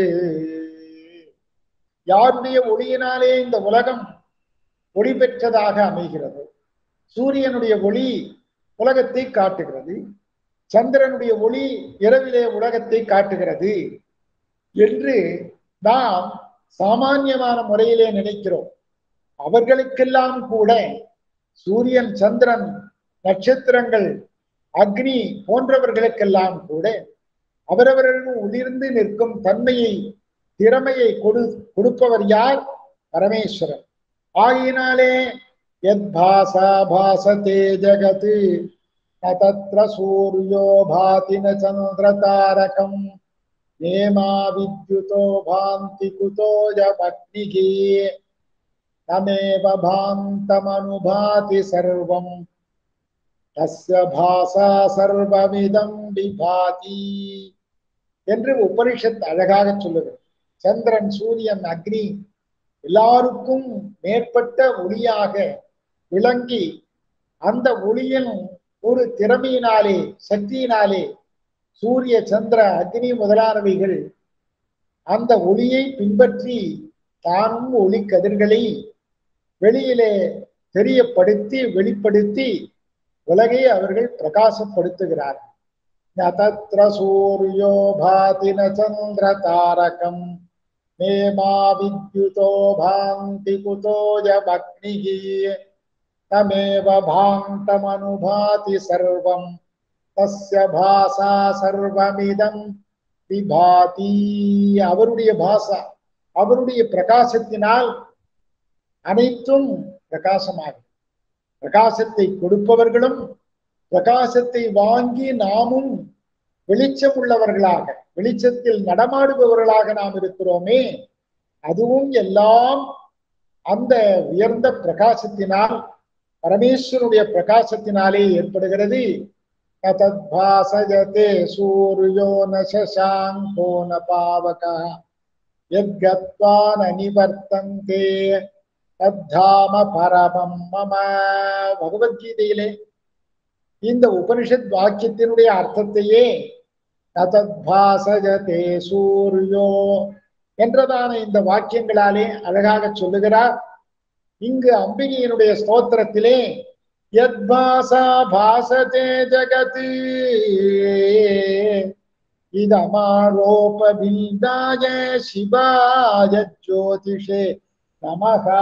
யாருடைய ஒளியினாலே இந்த உலகம் ஒளி பெற்றதாக அமைகிறது சூரியனுடைய ஒளி உலகத்தை காட்டுகிறது சந்திரனுடைய ஒளி இரவிலே உலகத்தை காட்டுகிறது என்று நாம் சாமானியமான முறையிலே நினைக்கிறோம் அவர்களுக்கெல்லாம் கூட சூரியன் சந்திரன் நட்சத்திரங்கள் அக்னி போன்றவர்களுக்கெல்லாம் கூட அவரவர்கள் உதிர்ந்து நிற்கும் தன்மையை திறமையை கொடு கொடுப்பவர் யார் பரமேஸ்வரன் ஆகினாலே எத் பாசா பாசதே ஜகத் ந தத்ர சூரியோ பாதி ந சந்திர தாரகம் நேமா வித்யுதோ பாந்தி குதோ ஜக்னிகி தமேவ பாந்தமனுபாதி சர்வம் தஸ்ய பாசா சர்வமிதம் விபாதி என்று உபனிஷத் அழகாக சொல்லுகிறது சந்திரன் சூரியன் அக்னி எல்லாருக்கும் மேற்பட்ட ஒளியாக விளங்கி அந்த ஒளியின் ஒரு திறமையினாலே சக்தியினாலே சூரிய சந்திர அக்னி முதலானவைகள் அந்த ஒளியை பின்பற்றி தானும் ஒளி கதிர்களை வெளியிலே தெரியப்படுத்தி வெளிப்படுத்தி உலகை அவர்கள் பிரகாசப்படுத்துகிறார்கள் ந தத்ர சூரியோ பாதி ந சந்திர தாரகம் நேமா வித்யுதோ பாந்தி குதோ ஜக்னிகி தமேவ பாந்தமனுபாதி சர்வம் தஸ்ய பாசா சர்வமிதம் விபாதி அவருடைய பாசா அவருடைய பிரகாசத்தினால் அனைத்தும் பிரகாசமாகும் பிரகாசத்தை கொடுப்பவர்களும் பிரகாசத்தை வாங்கி நாமும் வெளிச்சம் உள்ளவர்களாக வெளிச்சத்தில் நடமாடுபவர்களாக நாம் இருக்கிறோமே அதுவும் எல்லாம் அந்த உயர்ந்த பிரகாசத்தினால் பரமேஸ்வருடைய பிரகாசத்தினாலே ஏற்படுகிறது தத்பாசஜதே சூரியோ ந சசாங்கோ ந பாவகா யத்கத்வா ந நிவர்த்தந்தே தத்தாம பரமம் மம பகவத்கீதையிலே இந்த உபனிஷத் வாக்கியத்தினுடைய அர்த்தத்தையே தத்பாசஜதே சூரியோ என்றதான இந்த வாக்கியங்களாலே அழகாக சொல்லுகிறார் இங்கு அம்பிகையினுடைய ஸ்தோத்திரத்திலே யத்பாசா பாசதே ஜகத் இதமாரோப பிந்தாய சிவாய ஜோதிஷே நமகா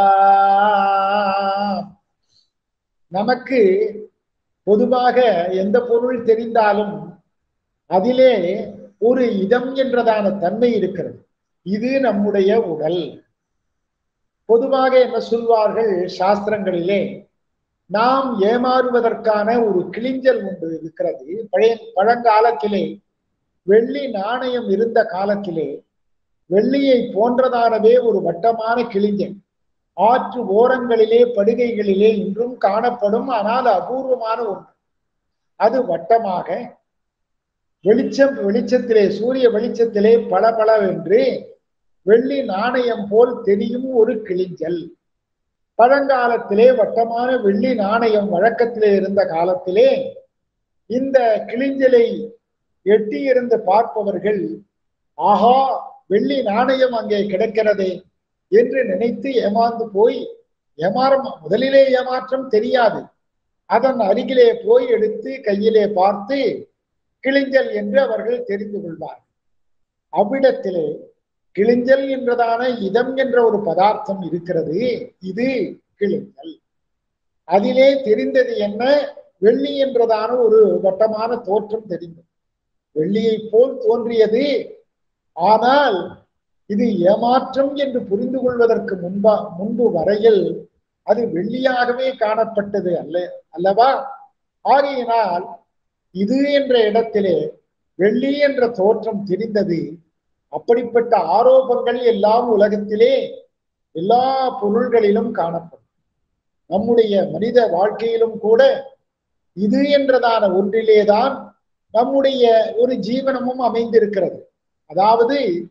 நமக்கு பொதுவாக எந்த பொருள் தெரிந்தாலும் அதிலே ஒரு இதம் என்றதான தன்மை இருக்கிறது இது நம்முடைய உடல் பொதுவாக என்ன சொல்வார்கள் சாஸ்திரங்களிலே நாம் ஏமாறுவதற்கான ஒரு கிளிஞ்சல் ஒன்று இருக்கிறது பழைய பழங்காலத்திலே வெள்ளி நாணயம் இருந்த காலத்திலே வெள்ளியை போன்றதானவே ஒரு வட்டமான கிளிஞ்சல் ஆற்று ஓரங்களிலே படுகைகளிலே இன்றும் காணப்படும் ஆனால் அபூர்வமான ஒன்று அது வட்டமாக வெளிச்சம் வெளிச்சத்திலே சூரிய வெளிச்சத்திலே பளபளவென்று வெள்ளி நாணயம் போல் தெரியும் ஒரு கிளிஞ்சல் பழங்காலத்திலே வட்டமான வெள்ளி நாணயம் வழக்கத்திலே இருந்த காலத்திலே இந்த கிளிஞ்சலை எட்டி இருந்து பார்ப்பவர்கள் ஆஹா வெள்ளி நாணயம் அங்கே கிடக்கிறதே என்று நினைத்து ஏமாந்து போய் ஏமாறம் முதலிலே ஏமாற்றம் தெரியாது அதன் அருகிலே போய் எடுத்து கையிலே பார்த்து கிளிஞ்சல் என்று அவர்கள் தெரிந்து கொள்வார் அவ்விடத்திலே கிளிஞ்சல் என்றதான இதம் என்ற ஒரு பதார்த்தம் இருக்கிறது இது கிளிஞ்சல் அதிலே தெரிந்தது என்ன வெள்ளி என்றதான ஒரு வட்டமான தோற்றம் தெரிந்தது வெள்ளியை போல் தோன்றியது ஆனால் இது ஏமாற்றம் என்று புரிந்து கொள்வதற்கு முன்பா முன்பு வரையில் அது வெள்ளியாகவே காணப்பட்டது அல்ல அல்லவா ஆகையினால் இது என்ற இடத்திலே வெள்ளி என்ற தோற்றம் தெரிந்தது அப்படிப்பட்ட ஆரோபங்கள் எல்லாம் உலகத்திலே எல்லா பொருள்களிலும் காணப்படும் நம்முடைய மனித வாழ்க்கையிலும் கூட இது என்றதான ஒன்றிலேதான் நம்முடைய ஒரு ஜீவனமும் அமைந்திருக்கிறது அதாவது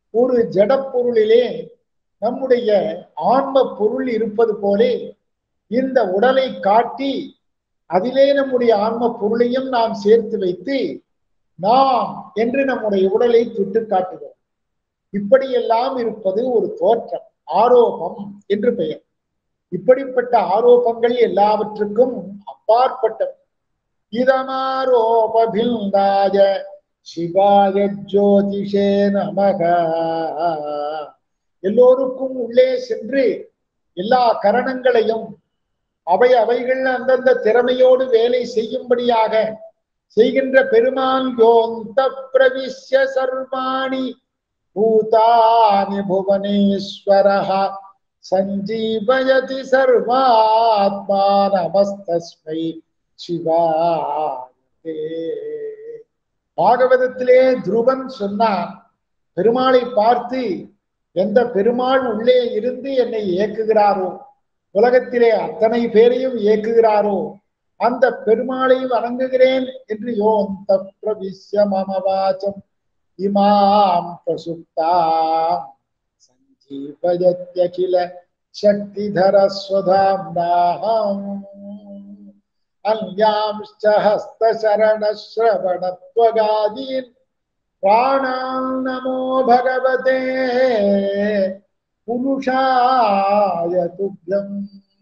ஒரு ஜடப்பொருளிலே நம்முடைய ஆன்ம பொருள் இருப்பது போலே இந்த உடலை காட்டி அதிலே நம்முடைய ஆன்ம பொருளையும் நாம் சேர்த்து வைத்து நாம் என்று நம்முடைய உடலை சுட்டு காட்டுகிறோம் இப்படியெல்லாம் இருப்பது ஒரு தோற்றம் ஆரோபம் என்று பெயர் இப்படிப்பட்ட ஆரோபங்கள் எல்லாவற்றுக்கும் அப்பாற்பட்ட இதமாரோபிந்தாய சிவாய ஜோதிஷே நமக எல்லோருக்கும் உள்ளே சென்று எல்லா கரணங்களையும் அவை அவைகள் அந்தந்த திறமையோடு வேலை செய்யும்படியாக செய்கின்ற பெருமான் யோந்த பிரவிஷ்ய சர்வாணி பூதானி புவனேஸ்வரஹ சஞ்சீவயதி சர்வாத்மா நமஸ்தஸ்மை சிவாயே பாகவதத்திலே துருவன் சொன்னான் பெருமாளை பார்த்து எந்த பெருமாள் உள்ளே இருந்து என்னை இயக்குகிறாரோ உலகத்திலே அத்தனை பேரையும் இயக்குகிறாரோ அந்த பெருமாளை வணங்குகிறேன் என்று யோந்த பிரவிஷ்ய மம வாச்சம் இமாம் பிரசுப்தாம் சஞ்சீவயத்யகில சக்திதர ஸ்வதாம்னாஹம் அந்யாம்ச்ச ஹஸ்தசரணஸ்ரவணத்வகாதீன் பிராணாம் நமோ பகவதே புருஷாய துப்யம்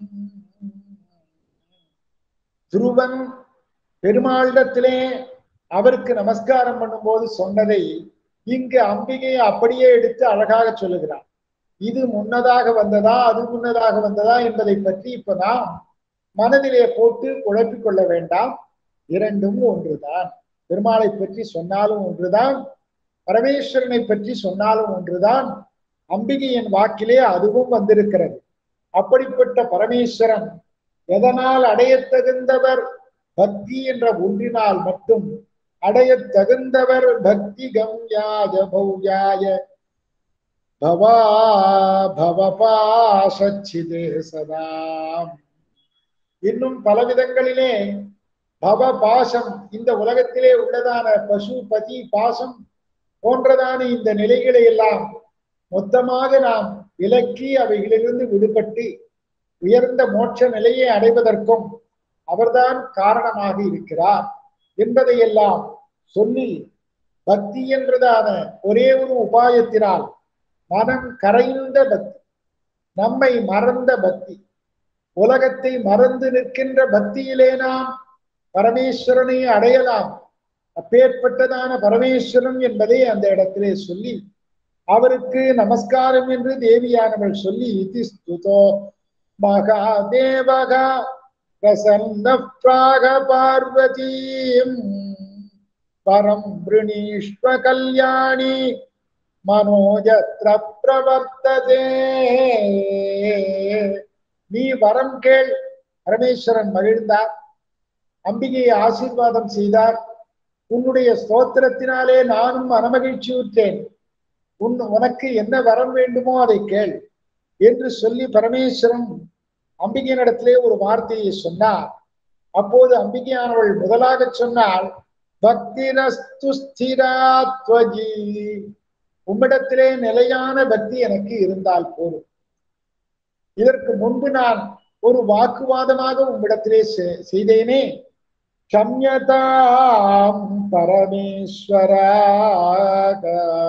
துருவன் பெருமாளிடத்திலே அவருக்கு நமஸ்காரம் பண்ணும்போது சொன்னதை இங்கு அம்பிகை அப்படியே எடுத்து அழகாக சொல்லுகிறார் இது முன்னதாக வந்ததா அது முன்னதாக வந்ததா என்பதை பற்றி இப்ப நாம் மனதிலே போட்டு குழப்பிக் கொள்ள வேண்டாம் இரண்டும் ஒன்றுதான் பெருமாளை பற்றி சொன்னாலும் ஒன்றுதான் பரமேஸ்வரனை பற்றி சொன்னாலும் ஒன்றுதான் அம்பிகையின் வாக்கிலே அதுவும் வந்திருக்கிறது அப்படிப்பட்ட பரமேஸ்வரன் எதனால் அடையத் தகுந்தவர் பக்தி என்ற ஒன்றினால் மட்டும் அடையத் தகுந்தவர் பக்தி கம்யாய பௌயாய பவா பவபாசச்சிதே சதாம் இன்னும் பல விதங்களிலே பவ பாசம் இந்த உலகத்திலே உள்ளதான பசு பதி பாசம் போன்றதான இந்த நிலைகளை எல்லாம் மொத்தமாக நாம் விலக்கி அவைகளிலிருந்து விடுபட்டு உயர்ந்த மோட்ச நிலையை அடைவதற்கும் அவர்தான் காரணமாக இருக்கிறார் என்பதையெல்லாம் சொல்லி பக்தி என்றதான ஒரே ஒரு உபாயத்தினால் மனம் கரைந்த பக்தி நம்மை மறந்த பக்தி உலகத்தை மறந்து நிற்கின்ற பக்தியிலே நாம் பரமேஸ்வரனை அடையலாம் அப்பேற்பட்டதான பரமேஸ்வரன் என்பதை அந்த இடத்திலே சொல்லி அவருக்கு நமஸ்காரம் என்று தேவியானவள் சொல்லி இதி ஸ்துதோ மகாதேவகா பிரசன்ன பிராக பார்வதீம் பரம் பிரணீஷ்வ கல்யாணி மனோஜத்ர பிரவர்த்ததே நீ வரம் கேள் பரமேஸ்வரன் மகிழ்ந்தார் அம்பிகையை ஆசீர்வாதம் செய்தார் உன்னுடைய ஸ்தோத்திரத்தினாலே நானும் மனமகிழ்ச்சியுற்றேன் உன் உனக்கு என்ன வரம் வேண்டுமோ அதை கேள் என்று சொல்லி பரமேஸ்வரன் அம்பிகையினிடத்திலே ஒரு வார்த்தையை சொன்னார் அப்போது அம்பிகையானவள் முதலாக சொன்னால் பக்திரஸ்து ஸ்திராத்வஜி உம்மிடத்திலே நிலையான பக்தி எனக்கு இருந்தால் போதும் இதற்கு முன்பு நான் ஒரு வாக்குவாதமாக உம்மிடத்திலே செய்தேனே க்ஷம்யதாம் பரமேஸ்வராக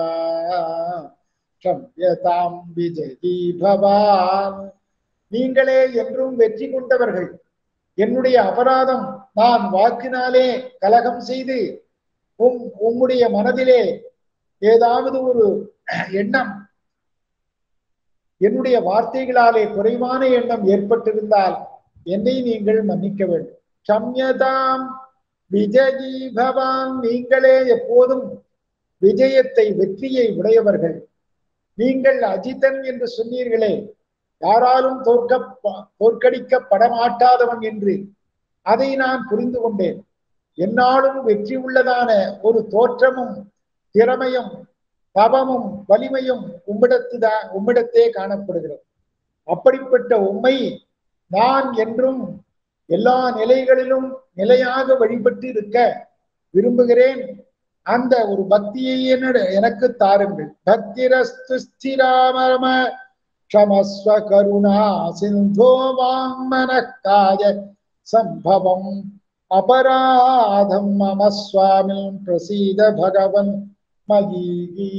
க்ஷம்யதாம் விஜயி பவான் நீங்களே என்றும் வெற்றி கொண்டவர்கள் என்னுடைய அபராதம் நான் வாக்கினாலே கலகம் செய்து உம் உம்முடைய மனதிலே ஏதாவது ஒரு எண்ணம் என்னுடைய வார்த்தைகளாலே குறைவான எண்ணம் ஏற்பட்டிருந்தால் என்னை நீங்கள் மன்னிக்க வேண்டும் சம்யதாம் விஜயி பவான் நீங்களே எப்போதும் விஜயத்தை வெற்றியை உடையவர்கள் நீங்கள் அஜிதன் என்று சொன்னீர்களே யாராலும் தோற்க தோற்கடிக்கப்பட மாட்டாதவன் என்று அதை நான் புரிந்து கொண்டேன் என்னாலும் வெற்றி உள்ளதான ஒரு தோற்றமும் திறமையும் தபமும் வலிமையும் உம்மிடத்துதான் உம்மிடத்தே காணப்படுகிறது அப்படிப்பட்ட உண்மை நான் என்றும் எல்லா நிலைகளிலும் நிலையாக வழிபட்டு இருக்க விரும்புகிறேன் அந்த ஒரு பக்தியை என்னோட எனக்கு தாருங்கள் பக்திரஸ்து ஸ்திராமரம க்ஷமஸ்வ கருணா சிந்தோ வாங்மனக்காய சம்பவம் அபராதம் மம சுவாமி பிரசீத பகவன் மகீ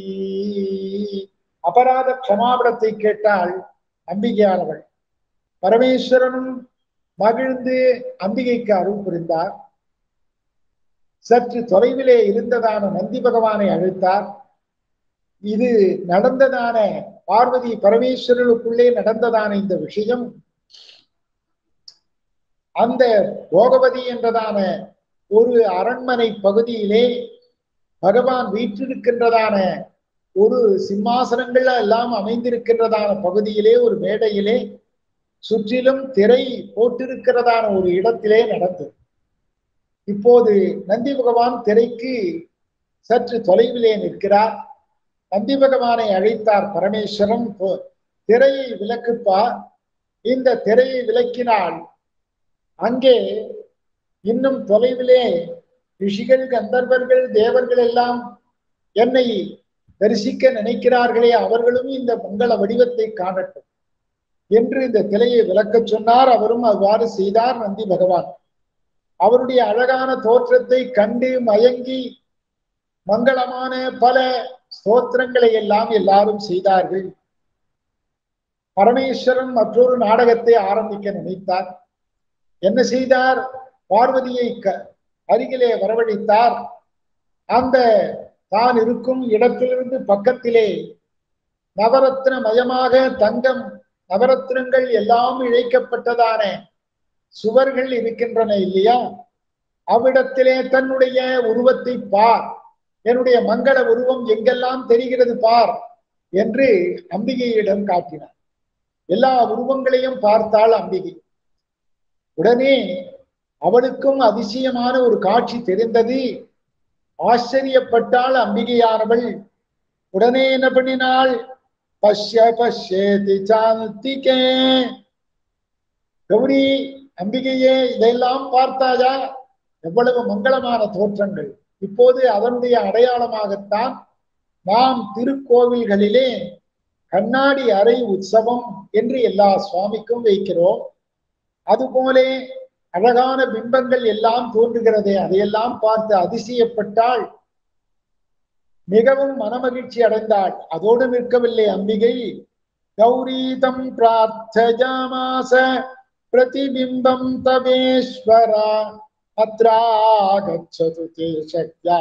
அபராத க்ஷமாபடத்தை கேட்டால் அம்பிகையானவள் பரமேஸ்வரனும் மகிழ்ந்து அம்பிகைக்கு அருள் புரிந்தார் சற்று தொலைவிலே இருந்ததான நந்தி பகவானை அழைத்தார் இது நடந்ததான பார்வதி பரமேஸ்வரனுக்குள்ளே நடந்ததான இந்த விஷயம் அந்த போகவதி என்றதான ஒரு அரண்மனை பகுதியிலே பகவான் வீற்றிருக்கின்றதான ஒரு சிம்மாசனங்கள் எல்லாம் அமைந்திருக்கின்றதான பகுதியிலே ஒரு மேடையிலே சுற்றிலும் திரை போட்டிருக்கிறதான ஒரு இடத்திலே நடந்தது இப்போது நந்தி பகவான் திரைக்கு சற்று தொலைவிலே நிற்கிறார் நந்தி பகவானை அழைத்தார் பரமேஸ்வரன் திரையை விலக்குப்பா இந்த திரையை விலக்கினால் அங்கே இன்னும் தொலைவிலே ரிஷிகள் கந்தர்வர்கள் தேவர்கள் எல்லாம் என்னை தரிசிக்க நினைக்கிறார்களே அவர்களும் இந்த மங்கள வடிவத்தை காணட்டும் என்று இந்த திரையை விளக்கச் சொன்னார் அவரும் அவ்வாறு செய்தார் நந்தி பகவான் அவருடைய அழகான தோற்றத்தை கண்டு மயங்கி மங்களமான பல ஸ்தோத்திரங்களை எல்லாம் எல்லாரும் செய்தார்கள் பரமேஸ்வரன் மற்றொரு நாடகத்தை ஆரம்பிக்க நினைத்தார் என்ன செய்தார் பார்வதியை அருகிலே வரவழைத்தார் அந்த தான் இருக்கும் இடத்திலிருந்து பக்கத்திலே நவரத்ன மயமாக தங்கம் நவரத்னங்கள் எல்லாம் இழைக்கப்பட்டதான சுவர்கள் இருக்கின்றன இல்லையா அவ்விடத்திலே தன்னுடைய உருவத்தை பார் என்னுடைய மங்கள உருவம் எங்கெல்லாம் தெரிகிறது பார் என்று அம்பிகையிடம் காட்டினார் எல்லா உருவங்களையும் பார்த்தாள் அம்பிகை உடனே அவளுக்கும் அதிசயமான ஒரு காட்சி தெரிந்தது ஆச்சரியப்பட்டாள் அம்பிகையானவள் உடனே என்ன பண்ணினாள் பஷ்ய பஷ்யேதி சாந்திகே கௌரி அம்பிகையே இதையெல்லாம் பார்த்தாயா எவ்வளவு மங்களமான தோற்றங்கள் இப்போது அதனுடைய அடையாளமாகத்தான் நாம் திருக்கோவில்களிலே கண்ணாடி அறை உற்சவம் என்று எல்லா சுவாமிக்கும் வைக்கிறோம் அதுபோலே அழகான பிம்பங்கள் எல்லாம் தோன்றுகிறதே அதையெல்லாம் பார்த்து அதிசயப்பட்டாள் மிகவும் மனமகிழ்ச்சி அடைந்தாள் அதோடு நிற்கவில்லை அம்பிகை கௌரீதம் பிரார்த்தஜாமாச பிரதிபிம்பம் தவேஸ்வரா அத்ராகச்சது தே சக்யா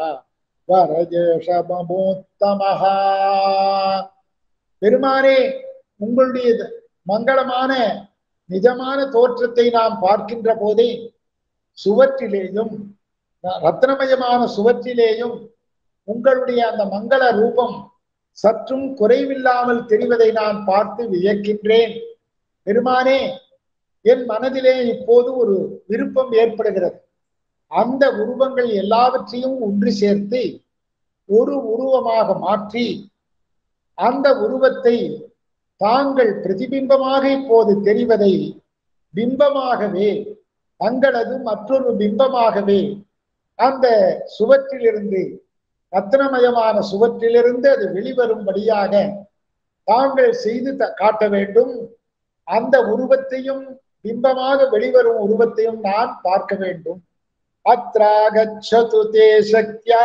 வரஜேஷமோத்தமஹா பெருமானே உங்களுடைய மங்களமான நிஜமான தோற்றத்தை நாம் பார்க்கின்ற போதே சுவற்றிலேயும் ரத்னமயமான சுவற்றிலேயும் உங்களுடைய அந்த மங்கள ரூபம் சற்றும் குறைவில்லாமல் தெரிவதை நான் பார்த்து வியக்கின்றேன் பெருமானே என் மனதிலே இப்போது ஒரு விருப்பம் ஏற்படுகிறது அந்த உருவங்கள் எல்லாவற்றையும் ஒன்று சேர்த்து ஒரு உருவமாக மாற்றி அந்த உருவத்தை தாங்கள் பிரதிபிம்பமாக இப்போது தெரிவதை பிம்பமாகவே தங்களது மற்றொரு பிம்பமாகவே அந்த சுவற்றிலிருந்து ரத்னமயமான சுவற்றிலிருந்து அது வெளிவரும்படியாக தாங்கள் செய்து காட்ட வேண்டும் அந்த உருவத்தையும் பிம்பமாக வெளிவரும் உருவத்தையும் நான் பார்க்க வேண்டும் அத்ராகச்சது தே சக்தியா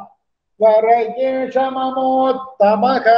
வரகேஷமமோத்தமக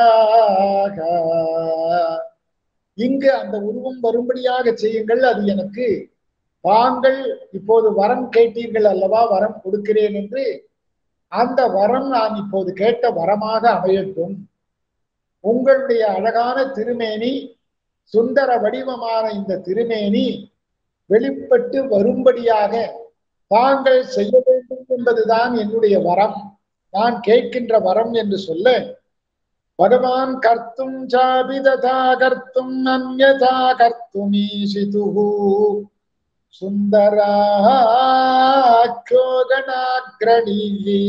இங்கு அந்த உருவம் வரும்படியாக செய்யுங்கள் அது எனக்கு தாங்கள் இப்போது வரம் கேட்டீர்கள் அல்லவா வரம் கொடுக்கிறேன் என்று அந்த வரம் நான் இப்போது கேட்ட வரமாக அமையட்டும் உங்களுடைய அழகான திருமேனி சுந்தர வடிவமான இந்த திருமேனி வெளிப்பட்டு வரும்படியாக தாங்கள் செய்ய வேண்டும் என்பதுதான் என்னுடைய வரம் நான் கேட்கின்ற வரம் என்று சொல்ல பகவான் கர்த்தும் சாபி ததா கர்த்தும் அந்யதா கர்த்துமீசிதுஹு சுந்தராட்சோகணாகிரணி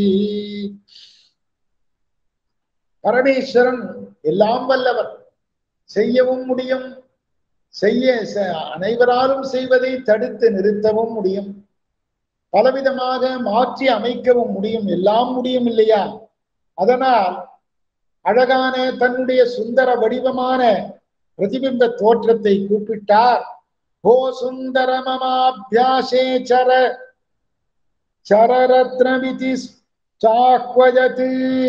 பரமேஸ்வரன் எல்லாம் வல்லவர் செய்யவும் முடியும் செய்ய அனைவராலும் செய்வதை தடுத்து நிறுத்தவும் முடியும் பலவிதமாக மாற்றி அமைக்கவும் முடியும் எல்லாம் முடியும் இல்லையா அதனால் அழகான தன்னுடைய சுந்தர வடிவமான பிரதிபிம்ப தோற்றத்தை கூப்பிட்டார் ஓ சுந்தர மமாபியாசே சர சரரத்னவிதி சாக்வஜத்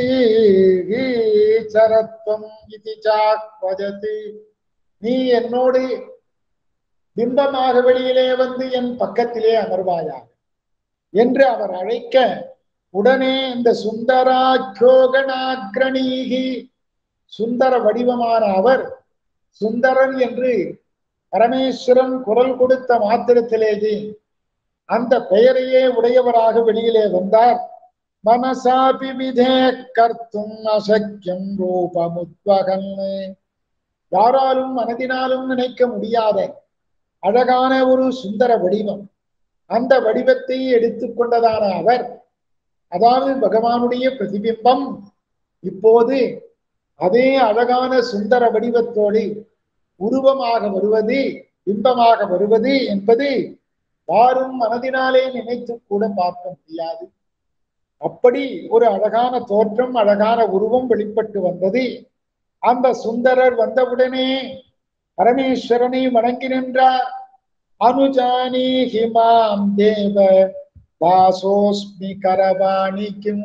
சரத்வம் இது சாக்வஜத் நீ என்னோடு பிம்பமாக வெளியிலே வந்து என் பக்கத்திலே அமர்வாயாக என்று அவர் அழைக்க உடனே இந்த சுந்தராச்சோகனாக்ரணீகி சுந்தர வடிவமான அவர் சுந்தரன் என்று பரமேஸ்வரன் குரல் கொடுத்த மாத்திரத்திலேயே அந்த பெயரையே உடையவராக வெளியிலே வந்தார் மனசாபி விதே கர்த்தும் அசக்கியம் ரூபமுத்வகன் யாராலும் மனதினாலும் நினைக்க முடியாத அழகான ஒரு சுந்தர வடிவம் அந்த வடிவத்தை எடுத்துக்கொண்டதான அவர் அதாவது பகவானுடைய பிரதிபிம்பம் இப்போது அதே அழகான சுந்தர வடிவத்தோடு உருவமாக வருவது பிம்பமாக வருவது என்பது யாரும் மனதினாலே நினைத்து கூட பார்க்க முடியாது அப்படி ஒரு அழகான தோற்றம் அழகான உருவம் வெளிப்பட்டு வந்தது அந்த சுந்தரர் வந்தவுடனே பரமேஸ்வரனை வணங்கி நின்றார் அனுஜானி ஹிமாம் தேவ தாசோஸ்மி கரவாணி கிம்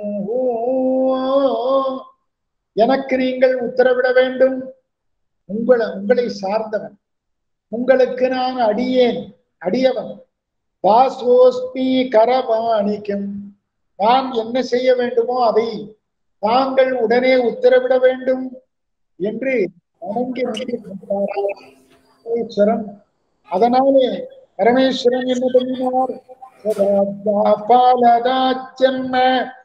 எனக்கு நீங்கள் உத்தரவிட வேண்டும் உங்களை உங்களை சார்ந்தவன் உங்களுக்கு நான் அடியேன் அடியவன் தாசோஸ்மி கரவாணிக்கும் நான் என்ன செய்ய வேண்டுமோ அதை தாங்கள் உடனே உத்தரவிட வேண்டும் என்று வணங்கி பரமேஸ்வரன் அதனாலே பரமேஸ்வரன் என்ன பண்ணினார் பாலதாச்சன்ம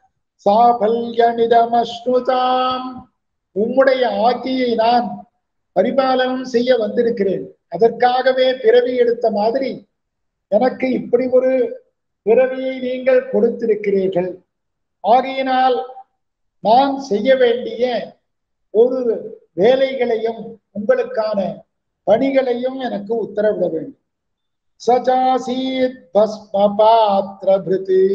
சாபல்யமிதமஸ்னுதாம் உம்முடைய ஆக்கியை நான் பரிபாலனம் செய்ய வந்திருக்கிறேன் அதற்காகவே பிறவி எடுத்த மாதிரி எனக்கு இப்படி ஒரு பிறவியை நீங்கள் கொடுத்திருக்கிறீர்கள் ஆகையினால் நான் செய்ய வேண்டிய ஒரு வேலைகளையும் உங்களுக்கான பணிகளையும் எனக்கு உத்தரவிட வேண்டும் சஜாசீத் பஸ்மபாத்ரபிருதி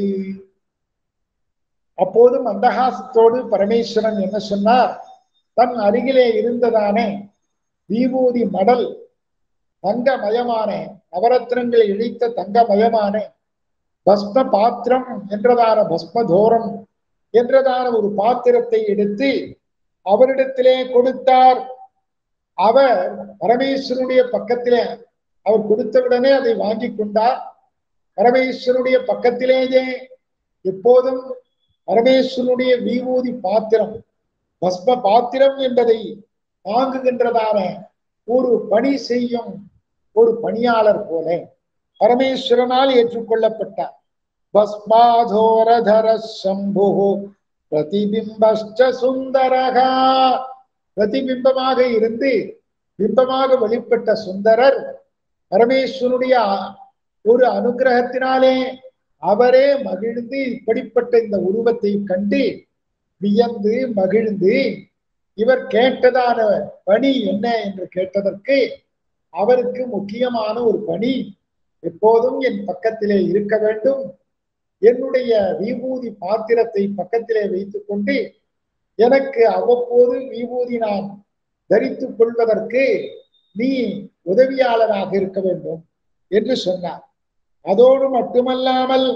அப்போது மந்தகாசத்தோடு பரமேஸ்வரன் என்ன சொன்னார் தன் அருகிலே இருந்ததானே விபூதி மடல் தங்கமயமான நவரத்னங்களை இழித்த தங்கமயமான பஸ்ம பாத்திரம் என்றதான பஸ்மதோரம் என்றதான ஒரு பாத்திரத்தை எடுத்து அவரிடத்திலே கொடுத்தார் அவர் பரமேஸ்வரனுடைய பக்கத்திலே அவர் கொடுத்தவுடனே அதை வாங்கி கொண்டார் பரமேஸ்வரனுடைய பக்கத்திலேயே எப்போதும் பரமேஸ்வரனுடைய விபூதி பாத்திரம் பஸ்ம பாத்திரம் என்பதை வாங்குகின்றதான ஒரு பணி செய்யும் ஒரு பணியாளர் போல பரமேஸ்வரனால் ஏற்றுக்கொள்ளப்பட்டார் பஸ்மாதோரதர சம்பு பிரதிபிம்பஷ்ட சுந்தரகா பிரதிபிம்பமாக இருந்து பிம்பமாக வெளிப்பட்ட சுந்தரர் பரமேஸ்வருடைய ஒரு அனுகிரகத்தினாலே அவரே மகிழ்ந்து இப்படிப்பட்ட இந்த உருவத்தை கண்டு வியந்து மகிழ்ந்து இவர் கேட்டதான பணி என்ன என்று கேட்டதற்கு அவருக்கு முக்கியமான ஒரு பணி எப்போதும் என் பக்கத்திலே இருக்க வேண்டும் என்னுடைய விபூதி பாத்திரத்தை பக்கத்திலே வைத்துக் கொண்டு எனக்கு அவ்வப்போது விபூதி நான் தரித்துக் கொள்வதற்கு நீ உதவியாளராக இருக்க வேண்டும் என்று சொன்னார் அதோடு மட்டுமல்லாமல்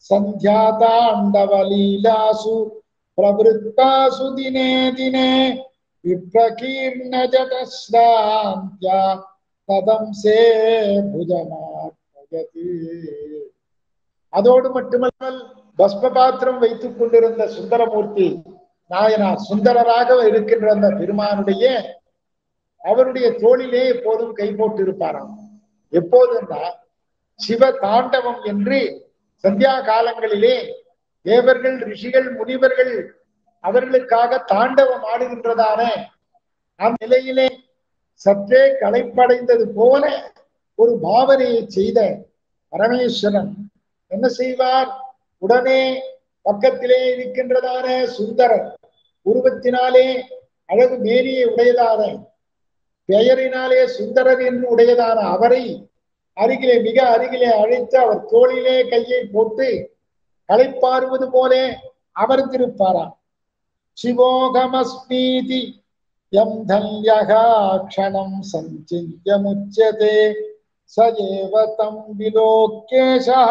சந்தியாதாண்டவலீலாசு பிரவருத்தாசு தினே தினே விப்ரகீர்ண ஜடஸ்ராந்தியா ததம் சே புஜமாத்மகதி அதோடு மட்டுமல்லாமல் பஸ்ம பாத்திரம் வைத்துக் கொண்டிருந்த சுந்தரமூர்த்தி நாயனார் சுந்தரராக இருக்கின்ற அந்த பெருமானுடைய அவருடைய தோளிலே எப்போதும் கை போட்டு இருப்பாராம் எப்போதுன்னா சிவ தாண்டவம் என்று சந்தியா காலங்களிலே தேவர்கள் ரிஷிகள் முனிவர்கள் அவர்களுக்காக தாண்டவம் ஆடுகின்றதான அந்த நிலையிலே சற்றே களைப்படைந்தது போல ஒரு பாவனையை செய்த பரமேஸ்வரன் என்ன செய்வார் உடனே பக்கத்திலே இருக்கின்றதான சுந்தரர் உருவத்தினாலே அழகு மேனியை உடையதான பெயரினாலே சுந்தரர் என்று உடையதான அவரை அருகிலே மிக அருகிலே அழைத்து அவர் தோளிலே கையை போட்டு களைப்பாறுவது போலே அமர்ந்திருப்பாராம் சிவோகமஸ்மீதி யம் தன்யகா க்ஷணம் சஞ்சித்யமுச்சதே ச ஏவ தம் விலோக்கேஷா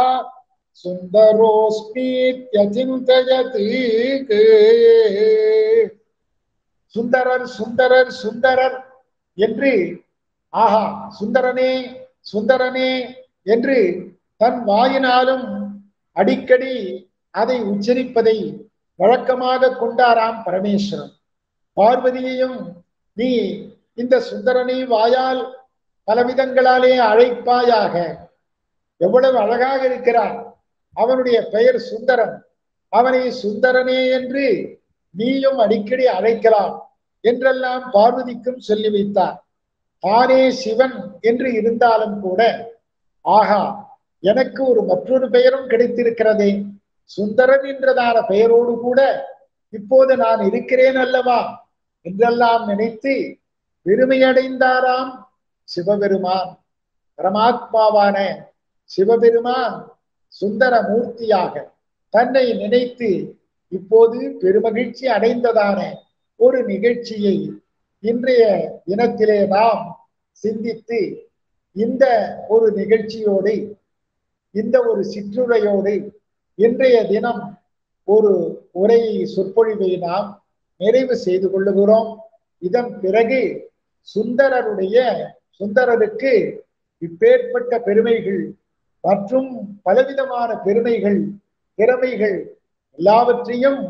சுந்தரோஸ்மீத்யசிந்தயதி சுந்தரர் சுந்தரர் சுந்தரர் என்று ஆஹா சுந்தரனே சுந்தரனே என்று தன் வாயினாலும் அடிக்கடி அதை உச்சரிப்பதை வழக்கமாக கொண்டாராம் பரமேஸ்வரன் பார்வதியையும் நீ இந்த சுந்தரனை வாயால் பலவிதங்களாலே அழைப்பாயாக எவ்வளவு அழகாக இருக்கிறான் அவனுடைய பெயர் சுந்தரன் அவனை சுந்தரனே என்று நீயும் அடிக்கடி அழைக்கலாம் என்றெல்லாம் பார்வதிக்கும் சொல்லி வைத்தார் தானே சிவன் என்று இருந்தாலும் கூட ஆகா எனக்கு ஒரு மற்றொரு பெயரும் கிடைத்திருக்கிறதே சுந்தரன் என்றதான பெயரோடு கூட இப்போது நான் இருக்கிறேன் அல்லவா என்றெல்லாம் நினைத்து பெருமையடைந்தாராம் சிவபெருமான் பரமாத்மாவான சிவபெருமான் சுந்தர மூர்த்தியாக தன்னை நினைத்து இப்போது பெருமகிழ்ச்சி அடைந்ததான ஒரு நிகழ்ச்சியை இன்றைய தினத்திலே நாம் சிந்தித்து இந்த ஒரு நிகழ்ச்சியோடு இந்த ஒரு சிற்றுரையோடு இன்றைய தினம் ஒரு உரை சொற்பொழிவை நாம் நிறைவு செய்து கொள்ளுகிறோம் இதன் பிறகு சுந்தரருடைய சுந்தரருக்கு இப்பேற்பட்ட பெருமைகள் மற்றும் பலவிதமான பெருமைகள் திறமைகள் எல்லாவற்றையும்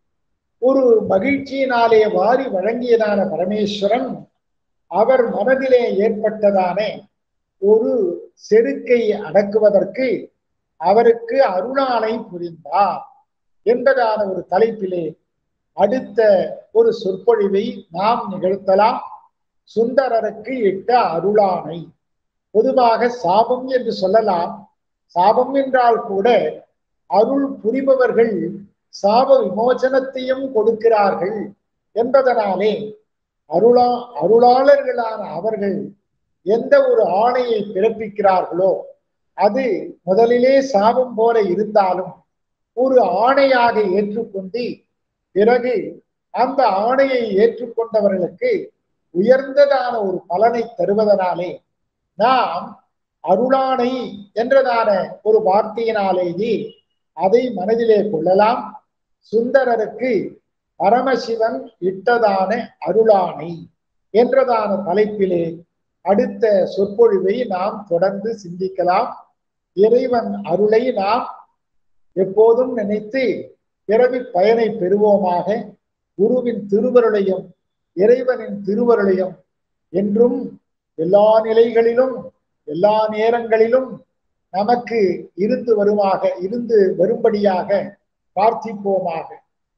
ஒரு மகிழ்ச்சியினாலே வாரி வழங்கியதான பரமேஸ்வரன் அவர் மனதிலே ஏற்பட்டதான ஒரு செருக்கை அடக்குவதற்கு அவருக்கு அருணாலை புரிந்தார் என்பதான ஒரு தலைப்பிலே அடுத்த ஒரு சொற்பொழிவை நாம் நிகழ்த்தலாம் சுந்தரருக்கு இட்ட அருளானை பொதுவாக சாபம் என்று சொல்லலாம் சாபம் என்றால் கூட அருள் புரிபவர்கள் சாப விமோசனத்தையும் கொடுக்கிறார்கள் என்பதனாலே அருளா அருளாளர்களான அவர்கள் எந்த ஒரு ஆணையை பிறப்பிக்கிறார்களோ அது முதலிலே சாபம் போல இருந்தாலும் ஒரு ஆணையாக ஏற்றுக்கொண்டு பிறகு அந்த ஆணையை ஏற்றுக்கொண்டவர்களுக்கு உயர்ந்ததான ஒரு பலனை தருவதனாலே நாம் அருளானை என்றதான ஒரு வார்த்தையினாலேயே அதை மனதிலே கொள்ளலாம் சுந்தரருக்கு பரமசிவன் இட்டதான அருளானை என்றதான தலைப்பிலே அடுத்த சொற்பொழிவை நாம் தொடர்ந்து சிந்திக்கலாம் இறைவன் அருளை நாம் எப்போதும் நினைத்து பிறவி பயனை பெறுவோமாக குருவின் திருவருளையும் இறைவனின் திருவருளையும் என்றும் எல்லா நிலைகளிலும் எல்லா நேரங்களிலும் நமக்கு இருந்து வருமாக இருந்து வரும்படியாக பிரார்த்திப்போமாக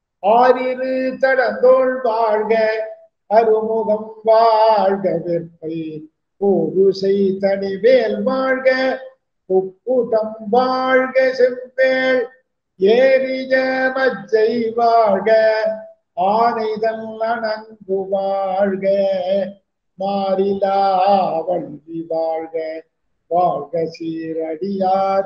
ஆறிரு தடந்தோள் வாழ்க அருமுகம் வாழ்க வெற்பை பூருசை தனிவேல் வாழ்க உப்புடம் வாழ்க செம்பேள் ஏறிய மஜ்ஜை வாழ்க ஆனைதன் அணங்கு வாழ்க மாறிலா வள்ளி வாழ்க வாழ்க சீரடியார்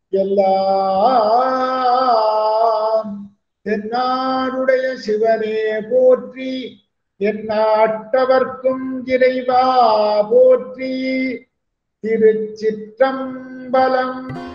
எல்லாம் தென்னாடுடைய சிவனே போற்றி எந்நாட்டவர்க்கும் இறைவா போற்றி திருச்சிற்றம்பலம்